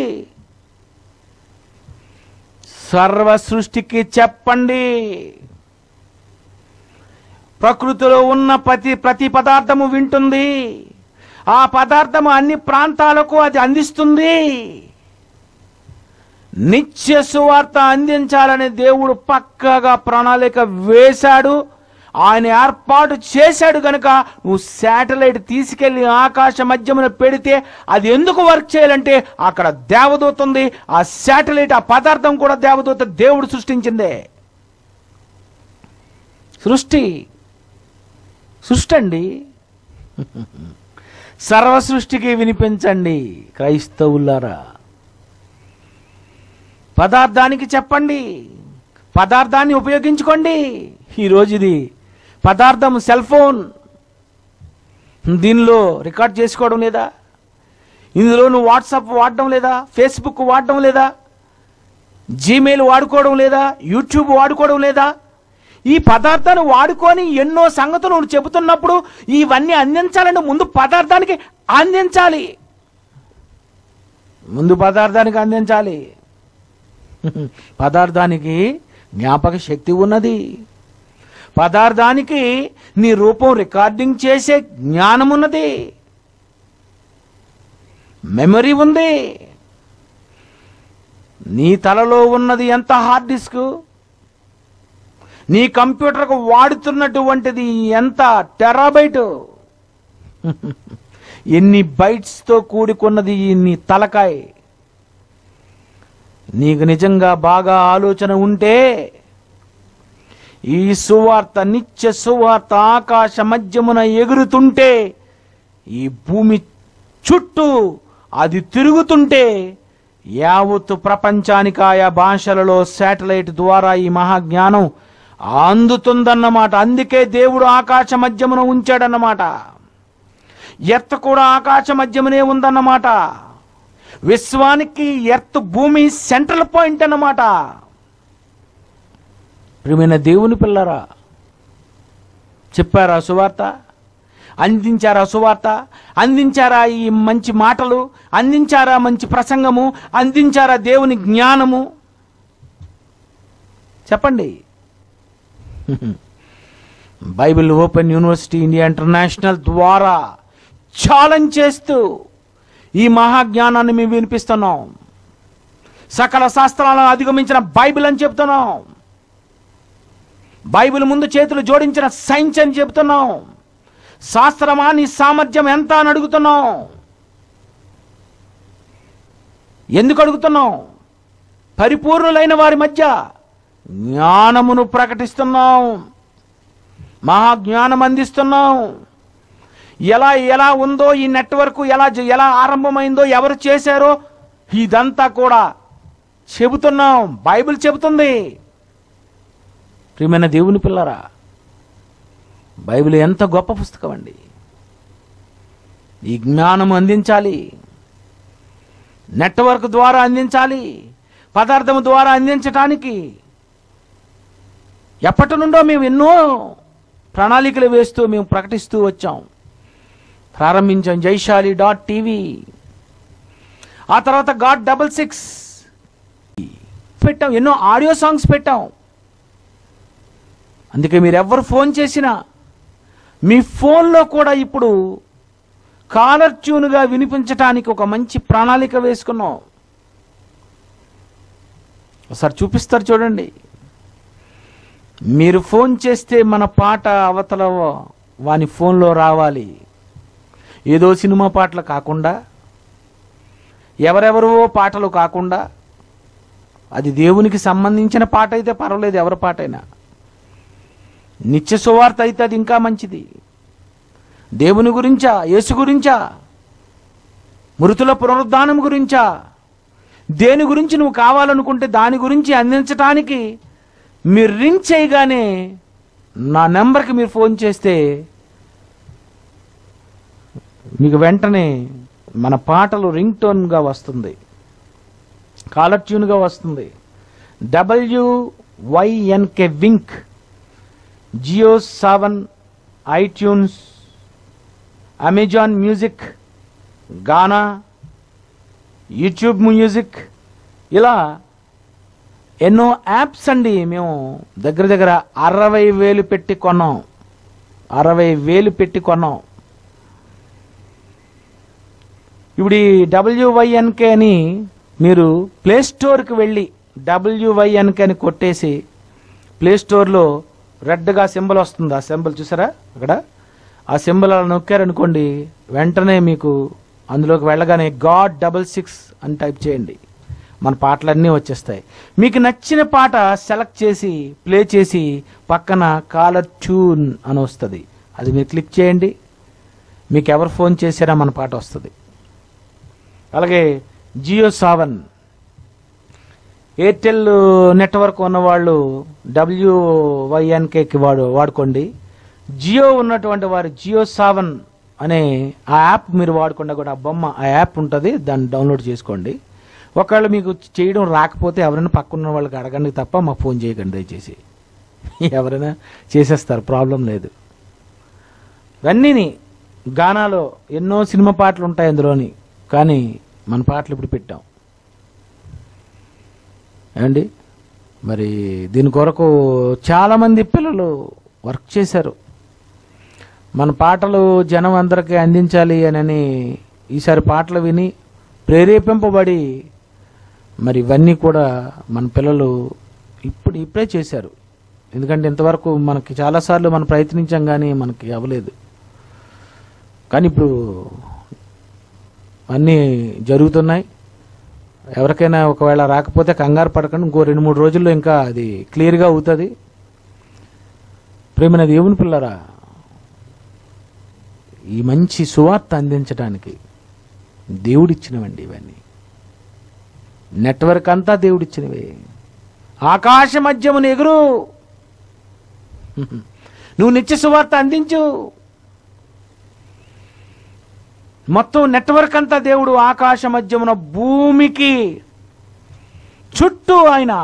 S1: సర్వ సృష్టికి చెప్పండి ప్రకృతిలో ఉన్న ప్రతి ప్రతి పదార్థము వింటుంది ఆ పదార్థము అన్ని ప్రాంతాలకు అది అందిస్తుంది నిత్య సువార్త అందించాలని దేవుడు పక్కగా ప్రణాళిక వేశాడు ఆయన ఏర్పాటు చేశాడు గనుక నువ్వు శాటిలైట్ తీసుకెళ్లి ఆకాశ మధ్యమున పెడితే అది ఎందుకు వర్క్ చేయాలంటే అక్కడ దేవదూత ఉంది ఆ శాటిలైట్ ఆ పదార్థం కూడా దేవదూత దేవుడు సృష్టించిందే సృష్టి సృష్టి అండి సర్వ సృష్టికి వినిపించండి క్రైస్తవులారా పదార్థానికి చెప్పండి పదార్థాన్ని ఉపయోగించుకోండి ఈరోజు ఇది పదార్థం సెల్ ఫోన్ దీనిలో రికార్డ్ చేసుకోవడం లేదా ఇందులో నువ్వు వాట్సాప్ వాడడం లేదా ఫేస్బుక్ వాడడం లేదా జీమెయిల్ వాడుకోవడం లేదా యూట్యూబ్ వాడుకోవడం లేదా ఈ పదార్థాన్ని వాడుకొని ఎన్నో సంగతులు నువ్వు చెబుతున్నప్పుడు ఇవన్నీ అందించాలంటే ముందు పదార్థానికి అందించాలి ముందు పదార్థానికి అందించాలి పదార్థానికి జ్ఞాపక శక్తి ఉన్నది పదార్థానికి నీ రూపం రికార్డింగ్ చేసే జ్ఞానం ఉన్నది మెమరీ ఉంది నీ తలలో ఉన్నది ఎంత హార్డ్ డిస్క్ నీ కంప్యూటర్కు వాడుతున్నటువంటిది ఎంత టెరాబైట్ ఎన్ని బైట్స్తో కూడుకున్నది ఈ నీ తలకాయ నీకు నిజంగా బాగా ఆలోచన ఉంటే ఈ సువార్త నిత్య సువార్త ఆకాశ మధ్యమున ఎగురుతుంటే ఈ భూమి చుట్టూ అది తిరుగుతుంటే యావత్తు ప్రపంచానికి ఆయా భాషలలో శాటిలైట్ ద్వారా ఈ మహాజ్ఞానం అందుతుందన్నమాట అందుకే దేవుడు ఆకాశ మధ్యమున ఉంచాడన్నమాట ఎర్త్ కూడా ఆకాశ మధ్యమునే ఉందన్నమాట విశ్వానికి ఎర్త్ భూమి సెంట్రల్ పాయింట్ అన్నమాట ప్రియమైన దేవుని పిల్లరా చెప్పారా సువార్త అందించారా సువార్త అందించారా ఈ మంచి మాటలు అందించారా మంచి ప్రసంగము అందించారా దేవుని జ్ఞానము చెప్పండి Bible Open University India International ద్వారా ఛాలెంజ్ చేస్తూ ఈ మహాజ్ఞానాన్ని మేము వినిపిస్తున్నాం సకల శాస్త్రాలను అధిగమించిన బైబిల్ అని చెప్తున్నాం బైబిల్ ముందు చేతులు జోడించిన సైన్స్ అని చెప్తున్నాం శాస్త్రమా నీ సామర్థ్యం ఎంత అని అడుగుతున్నాం ఎందుకు అడుగుతున్నాం పరిపూర్ణులైన వారి మధ్య జ్ఞానమును ప్రకటిస్తున్నాం మహాజ్ఞానం అందిస్తున్నాం ఎలా ఎలా ఉందో ఈ నెట్వర్క్ ఎలా జ- ఎలా ఆరంభమైందో ఎవరు చేశారో ఇదంతా కూడా చెబుతున్నాం బైబిల్ చెబుతుంది ప్రియమైన దేవుని పిల్లరా బైబిల్ ఎంత గొప్ప పుస్తకం అండి ఈ జ్ఞానం అందించాలి నెట్వర్క్ ద్వారా అందించాలి పదార్థం ద్వారా అందించటానికి ఎప్పటి నుండో మేము ఎన్నో ప్రణాళికలు వేస్తూ మేము ప్రకటిస్తూ వచ్చాం ప్రారంభించాం జైశాలి డాట్ టీవీ ఆ తర్వాత గాడ్ డబల్ సిక్స్ పెట్టాం ఎన్నో ఆడియో సాంగ్స్ పెట్టాం అందుకే మీరు ఎవరు ఫోన్ చేసినా మీ ఫోన్లో కూడా ఇప్పుడు కాలర్ ట్యూన్గా వినిపించటానికి ఒక మంచి ప్రణాళిక వేసుకున్నాం ఒకసారి చూపిస్తారు చూడండి మీరు ఫోన్ చేస్తే మన పాట అవతల వాని ఫోన్లో రావాలి ఏదో సినిమా పాటలు కాకుండా ఎవరెవరో పాటలు కాకుండా అది దేవునికి సంబంధించిన పాట అయితే పర్వాలేదు ఎవరి పాటైనా నిత్య సువార్త అయితే అది ఇంకా మంచిది దేవుని గురించా యేసు గురించా మృతుల పునరుద్ధానం గురించా దేని గురించి నువ్వు కావాలనుకుంటే దాని గురించి అందించటానికి మీరు రింగ్ చేయగానే నా నెంబర్కి మీరు ఫోన్ చేస్తే మీకు వెంటనే మన పాటలు రింగ్ టోన్గా వస్తుంది కాలర్ ట్యూన్గా వస్తుంది WYNK Wynk Jio seven iTunes Amazon music Gaana YouTube music ఇలా ఎన్నో యాప్స్ అండి మేము దగ్గర దగ్గర అరవై వేలు పెట్టి కొన్నాం అరవై వేలు పెట్టి కొన్నాం ఇప్పుడు ఈ డబ్ల్యూవైఎన్కే అని మీరు ప్లే స్టోర్కి వెళ్ళి డబ్ల్యూవైఎన్కే అని కొట్టేసి ప్లే స్టోర్లో రెడ్గా సింబల్ వస్తుంది ఆ సింబల్ చూసారా అక్కడ ఆ సింబల్ అలా నొక్కారనుకోండి వెంటనే మీకు అందులోకి వెళ్ళగానే గాడ్ డబల్ సిక్స్ అని టైప్ చేయండి మన పాటలన్నీ వచ్చేస్తాయి మీకు నచ్చిన పాట సెలెక్ట్ చేసి ప్లే చేసి పక్కన కాలర్ ట్యూన్ అని వస్తుంది అది మీరు క్లిక్ చేయండి మీకు ఎవరు ఫోన్ చేశారా మన పాట వస్తుంది అలాగే జియో సావన్ ఎయిర్టెల్ నెట్వర్క్ ఉన్నవాళ్ళు డబ్ల్యూవైఎన్కేకి వాడు వాడుకోండి జియో ఉన్నటువంటి వారు జియో సావన్ అనే ఆ యాప్ మీరు వాడకుండా కూడా ఆ బొమ్మ ఆ యాప్ ఉంటుంది దాన్ని డౌన్లోడ్ చేసుకోండి ఒకవేళ మీకు చేయడం రాకపోతే ఎవరైనా పక్కన వాళ్ళకి అడగండి తప్ప మాకు ఫోన్ చేయకండి దయచేసి ఎవరైనా చేసేస్తారు ప్రాబ్లం లేదు ఇవన్నీని గానాలో ఎన్నో సినిమా పాటలు ఉంటాయి అందులోని కానీ మన పాటలు ఇప్పుడు పెట్టాం ఏమండి మరి దీని కొరకు చాలామంది పిల్లలు వర్క్ చేశారు మన పాటలు జనం అందరికీ అందించాలి అని ఈసారి పాటలు విని ప్రేరేపింపబడి మరి ఇవన్నీ కూడా మన పిల్లలు ఇప్పుడు ఇప్పుడే చేశారు ఎందుకంటే ఇంతవరకు మనకి చాలాసార్లు మనం ప్రయత్నించాం కానీ మనకి అవ్వలేదు కానీ ఇప్పుడు అన్నీ జరుగుతున్నాయి ఎవరికైనా ఒకవేళ రాకపోతే కంగారు పడకండి ఇంకో రెండు మూడు రోజుల్లో ఇంకా అది క్లియర్గా అవుతుంది ప్రేమైన దేవుని పిల్లరా ఈ మంచి సువార్త అందించడానికి దేవుడిచ్చినవండి ఇవన్నీ నెట్వర్క్ అంతా దేవుడిచ్చినవే ఆకాశ మధ్యమున ఎగురు నువ్వు నిత్య సువార్త అందించు మొత్తం నెట్వర్క్ అంతా దేవుడు ఆకాశ మధ్యమున భూమికి చుట్టూ ఆయన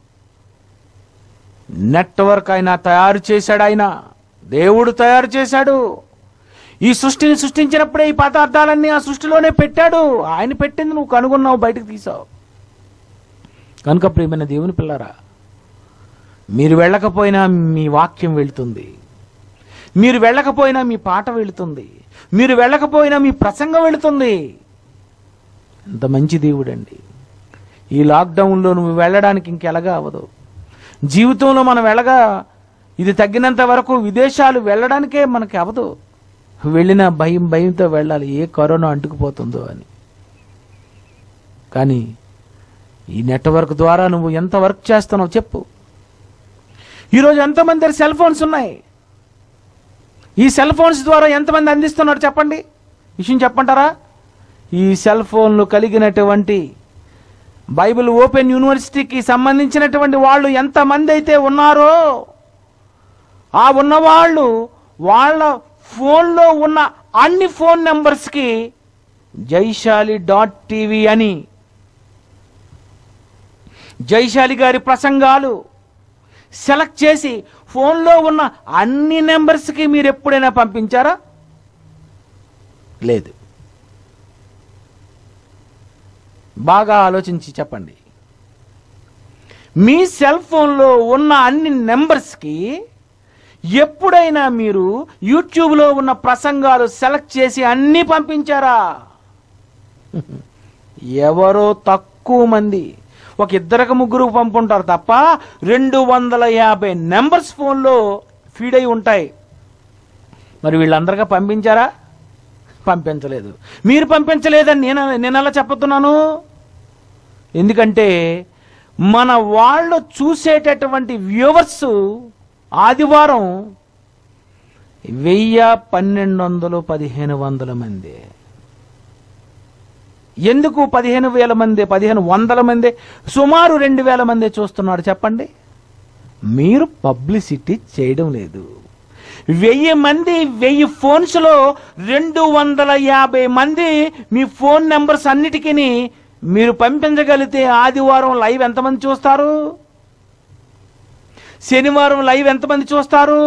S1: నెట్వర్క్ ఆయన తయారు చేశాడు ఆయన దేవుడు తయారు చేశాడు ఈ సృష్టిని సృష్టించినప్పుడే ఈ పదార్థాలన్నీ ఆ సృష్టిలోనే పెట్టాడు ఆయన పెట్టింది నువ్వు కనుగొన్నావు బయటకు తీసావు కనుక ప్రియమైన దేవుని పిల్లరా మీరు వెళ్ళకపోయినా మీ వాక్యం వెళ్తుంది మీరు వెళ్ళకపోయినా మీ పాట వెళుతుంది మీరు వెళ్ళకపోయినా మీ ప్రసంగం వెళుతుంది ఎంత మంచి దేవుడండి ఈ లాక్డౌన్లో నువ్వు వెళ్ళడానికి ఇంకెలాగా అవ్వదు జీవితంలో మనం వెళ్ళగా ఇది తగ్గినంత వరకు విదేశాలు వెళ్ళడానికే మనకి అవ్వదు వెళ్ళిన భయం భయంతో వెళ్ళాలి ఏ కరోనా అంటుకుపోతుందో అని కానీ ఈ నెట్వర్క్ ద్వారా నువ్వు ఎంత వర్క్ చేస్తున్నావు చెప్పు ఈరోజు ఎంతమంది దగ్గర సెల్ ఫోన్స్ ఉన్నాయి ఈ సెల్ ఫోన్స్ ద్వారా ఎంతమంది అందిస్తున్నారు చెప్పండి విషయం చెప్పంటారా ఈ సెల్ ఫోన్లు కలిగినటువంటి బైబిల్ ఓపెన్ యూనివర్సిటీకి సంబంధించినటువంటి వాళ్ళు ఎంతమంది అయితే ఉన్నారో ఆ ఉన్నవాళ్ళు వాళ్ళ ఫోన్లో ఉన్న అన్ని ఫోన్ నెంబర్స్కి జైశాలి డాట్ టీవీ అని జైశాలి గారి ప్రసంగాలు సెలెక్ట్ చేసి ఫోన్లో ఉన్న అన్ని నెంబర్స్కి మీరు ఎప్పుడైనా పంపించారా లేదు బాగా ఆలోచించి చెప్పండి మీ సెల్ ఫోన్లో ఉన్న అన్ని నెంబర్స్కి ఎప్పుడైనా మీరు యూట్యూబ్లో ఉన్న ప్రసంగాలు సెలెక్ట్ చేసి అన్నీ పంపించారా ఎవరో తక్కువ మంది ఒక ఇద్దరికి ముగ్గురు పంపుంటారు తప్ప రెండు వందల యాభై నెంబర్స్ ఫోన్లో ఫీడ్ అయి ఉంటాయి మరి వీళ్ళందరికీ పంపించారా పంపించలేదు మీరు పంపించలేదని నేను నేను ఎలా చెప్పుతున్నాను ఎందుకంటే మన వాళ్ళు చూసేటటువంటి వ్యూవర్స్ ఆదివారం వెయ్యి పన్నెండు వందలు పదిహేను వందల మంది ఎందుకు పదిహేను వేల మంది పదిహేను వందల మంది సుమారు రెండు వేల మంది చూస్తున్నారు చెప్పండి మీరు పబ్లిసిటీ చేయడం లేదు వెయ్యి మంది వెయ్యి ఫోన్స్లో రెండు వందల యాభై మంది మీ ఫోన్ నెంబర్స్ అన్నిటికీ మీరు పంపించగలిగితే ఆదివారం లైవ్ ఎంతమంది చూస్తారు శనివారం లైవ్ ఎంతమంది చూస్తారు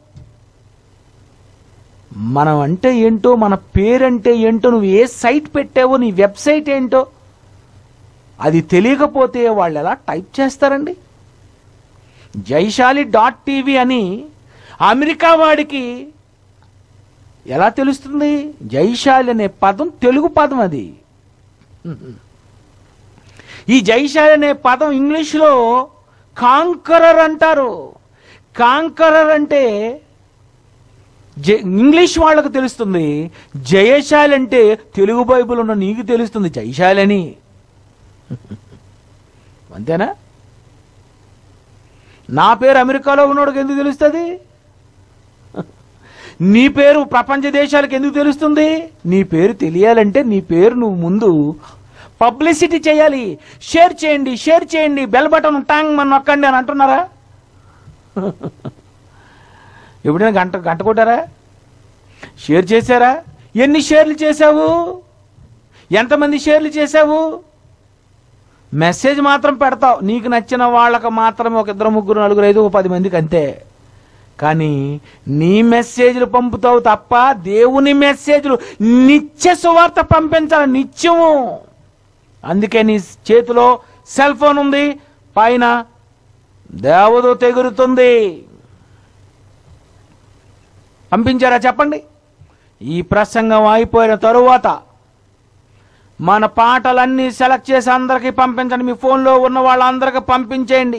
S1: మనం అంటే ఏంటో మన పేరంటే ఏంటో నువ్వు ఏ సైట్ పెట్టావో నీ వెబ్సైట్ ఏంటో అది తెలియకపోతే వాళ్ళు ఎలా టైప్ చేస్తారండి జైశాలి డాట్ టీవీ అని అమెరికా వాడికి ఎలా తెలుస్తుంది జైశాలి అనే పదం తెలుగు పదం అది ఈ జైశాలి అనే పదం ఇంగ్లీష్లో కాంకరర్ అంటారు కాంకరర్ అంటే జ- ఇంగ్లీష్ వాళ్ళకు తెలుస్తుంది జయశాలి అంటే తెలుగు బైబిల్ ఉన్న నీకు తెలుస్తుంది జయశాలి అని అంతేనా నా పేరు అమెరికాలో ఉన్నోడికి ఎందుకు తెలుస్తుంది నీ పేరు ప్రపంచ దేశాలకు ఎందుకు తెలుస్తుంది నీ పేరు తెలియాలంటే నీ పేరు నువ్వు ముందు పబ్లిసిటీ చేయాలి షేర్ చేయండి షేర్ చేయండి బెల్ బటన్ టాంగ్ మన నొక్కండి అని అంటున్నారా ఎప్పుడైనా గంట గంట కొట్టారా షేర్ చేశారా ఎన్ని షేర్లు చేశావు ఎంతమంది షేర్లు చేశావు మెసేజ్ మాత్రం పెడతావు నీకు నచ్చిన వాళ్ళకి మాత్రమే ఒక ఇద్దరు ముగ్గురు నలుగురు ఐదు ఒక పది మందికి అంతే కానీ నీ మెసేజ్లు పంపుతావు తప్ప దేవుని మెసేజ్లు నిత్య సువార్త పంపించాలి నిత్యము అందుకే నీ చేతిలో సెల్ ఫోన్ ఉంది పైన దేవదూత ఎగురుతుంది పంపించారా చెప్పండి ఈ ప్రసంగం అయిపోయిన తరువాత మన పాటలన్నీ సెలెక్ట్ చేసి అందరికీ పంపించండి మీ ఫోన్లో ఉన్న వాళ్ళందరికీ పంపించేయండి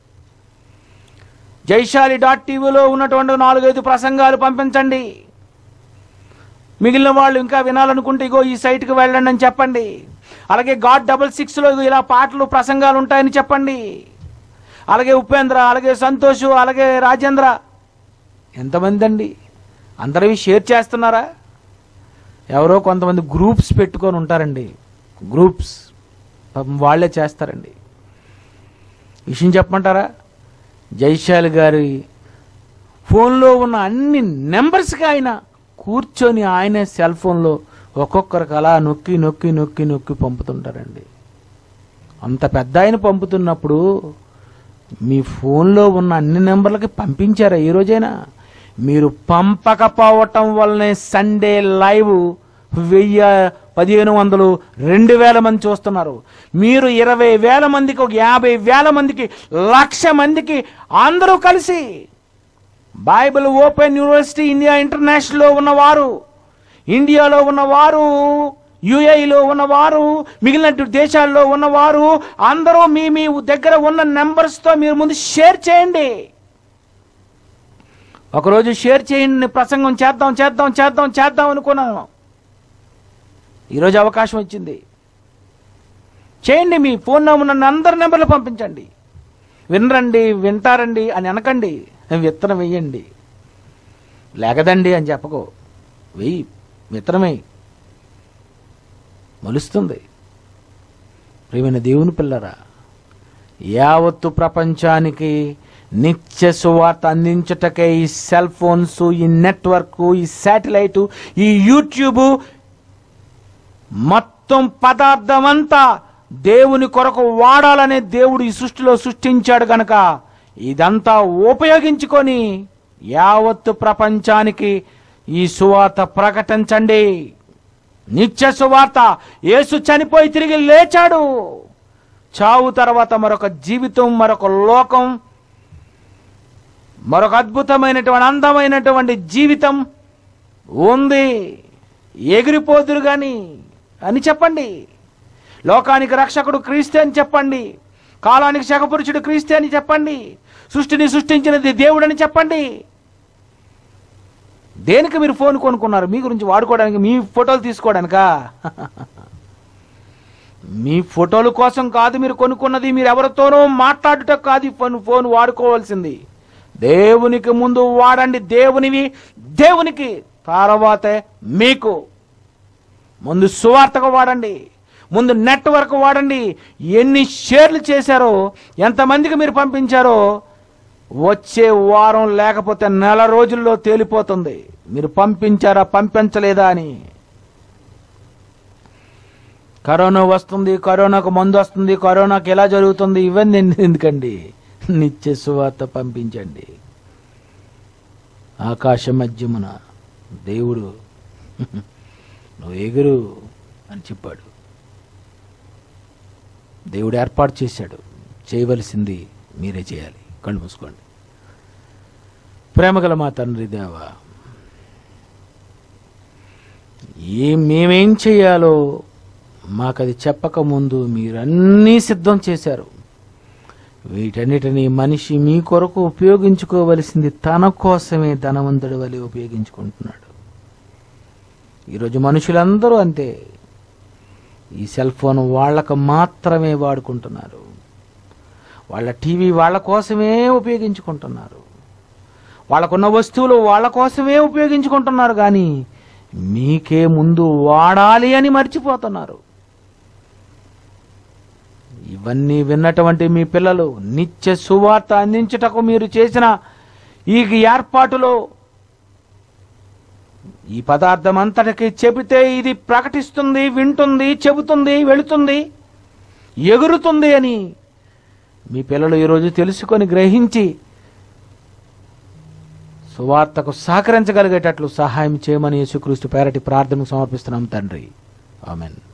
S1: జైశాలి డాట్ టీవీలో ఉన్నటువంటి నాలుగైదు ప్రసంగాలు పంపించండి మిగిలిన వాళ్ళు ఇంకా వినాలనుకుంటే ఇగో ఈ సైట్కి వెళ్ళండి అని చెప్పండి అలాగే గాడ్ డబల్ సిక్స్లో ఇలా పాటలు ప్రసంగాలు ఉంటాయని చెప్పండి అలాగే ఉపేంద్ర అలాగే సంతోష్ అలాగే రాజేంద్ర ఎంతమంది అండి అందరివి షేర్ చేస్తున్నారా ఎవరో కొంతమంది గ్రూప్స్ పెట్టుకొని ఉంటారండి గ్రూప్స్ పాపం వాళ్ళే చేస్తారండి విషయం చెప్పమంటారా జైశాల్ గారి ఫోన్లో ఉన్న అన్ని నెంబర్స్కి ఆయన కూర్చొని ఆయనే సెల్ ఫోన్లో ఒక్కొక్కరికి అలా నొక్కి నొక్కి నొక్కి నొక్కి పంపుతుంటారండి అంత పెద్ద ఆయన పంపుతున్నప్పుడు మీ ఫోన్లో ఉన్న అన్ని నెంబర్లకి పంపించారా ఈ రోజైనా మీరు పంపకపోవటం వల్లనే సండే లైవ్ వెయ్యి పదిహేను వందలు రెండు వేల మంది చూస్తున్నారు మీరు ఇరవై వేల మందికి ఒక యాభై వేల మందికి లక్ష మందికి అందరూ కలిసి బైబిల్ ఓపెన్ యూనివర్సిటీ ఇండియా ఇంటర్నేషనల్లో ఉన్నవారు ఇండియాలో ఉన్నవారు యుఏఈలో ఉన్నవారు మిగిలిన దేశాల్లో ఉన్నవారు అందరూ మీ మీ దగ్గర ఉన్న నెంబర్స్తో మీరు ముందు షేర్ చేయండి ఒకరోజు షేర్ చేయండి ప్రసంగం చేద్దాం చేద్దాం చేద్దాం చేద్దాం అనుకున్నాను ఈరోజు అవకాశం వచ్చింది చేయండి మీ ఫోన్ నెంబర్ నన్ను అందరి నెంబర్లు పంపించండి వినరండి వింటారండి అని అనకండి విత్తనం వెయ్యండి లేకదండి అని చెప్పకో వెయ్యి విత్తనమే మొలుస్తుంది ప్రియమైన దేవుని పిల్లరా యావత్తు ప్రపంచానికి నిత్య సువార్త అందించుటకే ఈ సెల్ ఫోన్స్ ఈ నెట్వర్క్ ఈ శాటిలైట్ ఈ యూట్యూబ్ మొత్తం పదార్థం అంతా దేవుని కొరకు వాడాలనే దేవుడు ఈ సృష్టిలో సృష్టించాడు గనక ఇదంతా ఉపయోగించుకొని యావత్తు ప్రపంచానికి ఈ సువార్త ప్రకటించండి నిత్య సువార్త యేసు చనిపోయి తిరిగి లేచాడు చావు తర్వాత మరొక జీవితం మరొక లోకం మరొక అద్భుతమైనటువంటి అందమైనటువంటి జీవితం ఉంది ఎగిరిపోదురు గాని అని చెప్పండి లోకానికి రక్షకుడు క్రీస్తే అని చెప్పండి కాలానికి శకపురుషుడు క్రీస్తే అని చెప్పండి సృష్టిని సృష్టించినది దేవుడని చెప్పండి దేనికి మీరు ఫోన్ కొనుక్కున్నారు మీ గురించి వాడుకోవడానికి మీ ఫోటోలు తీసుకోవడానికా మీ ఫోటోల కోసం కాదు మీరు కొనుక్కున్నది మీరు ఎవరితోనో మాట్లాడుట కాదు ఈ ఫోన్ ఫోన్ వాడుకోవాల్సింది దేవునికి ముందు వాడండి దేవునివి దేవునికి తర్వాతే మీకు ముందు సువార్తకు వాడండి ముందు నెట్వర్క్ వాడండి ఎన్ని షేర్లు చేశారో ఎంతమందికి మీరు పంపించారో వచ్చే వారం లేకపోతే నెల రోజుల్లో తేలిపోతుంది మీరు పంపించారా పంపించలేదా అని కరోనా వస్తుంది కరోనాకు మందు వస్తుంది కరోనాకి ఎలా జరుగుతుంది ఇవన్నీ ఎందుకండి నిత్య సువార్త పంపించండి ఆకాశ మధ్యమున దేవుడు నువ్వు ఎగురు అని చెప్పాడు దేవుడు ఏర్పాటు చేశాడు చేయవలసింది మీరే చేయాలి కళ్ళు మూసుకోండి ప్రేమగల మా తండ్రి దేవా ఏ మేమేం చేయాలో మాకది చెప్పక ముందు మీరన్నీ సిద్ధం చేశారు వీటన్నిటిని మనిషి మీ కొరకు ఉపయోగించుకోవలసింది తన కోసమే ధనవంతుడి వలె ఉపయోగించుకుంటున్నాడు ఈరోజు మనుషులందరూ అంతే ఈ సెల్ ఫోన్ వాళ్ళకు మాత్రమే వాడుకుంటున్నారు వాళ్ళ టీవీ వాళ్ళ కోసమే ఉపయోగించుకుంటున్నారు వాళ్ళకున్న వస్తువులు వాళ్ళ కోసమే ఉపయోగించుకుంటున్నారు కానీ మీకే ముందు వాడాలి అని మర్చిపోతున్నారు ఇవన్నీ విన్నటువంటి మీ పిల్లలు నిత్య సువార్త అందించుటకు మీరు చేసిన ఈ ఏర్పాటులో ఈ పదార్థం అంతటికి చెబితే ఇది ప్రకటిస్తుంది వింటుంది చెబుతుంది వెళుతుంది ఎగురుతుంది అని మీ పిల్లలు ఈరోజు తెలుసుకొని గ్రహించి సువార్తకు సహకరించగలిగేటట్లు సహాయం చేయమని యేసుక్రీస్తు పేరటి ప్రార్థనకు సమర్పిస్తున్నాం తండ్రి ఆమెన్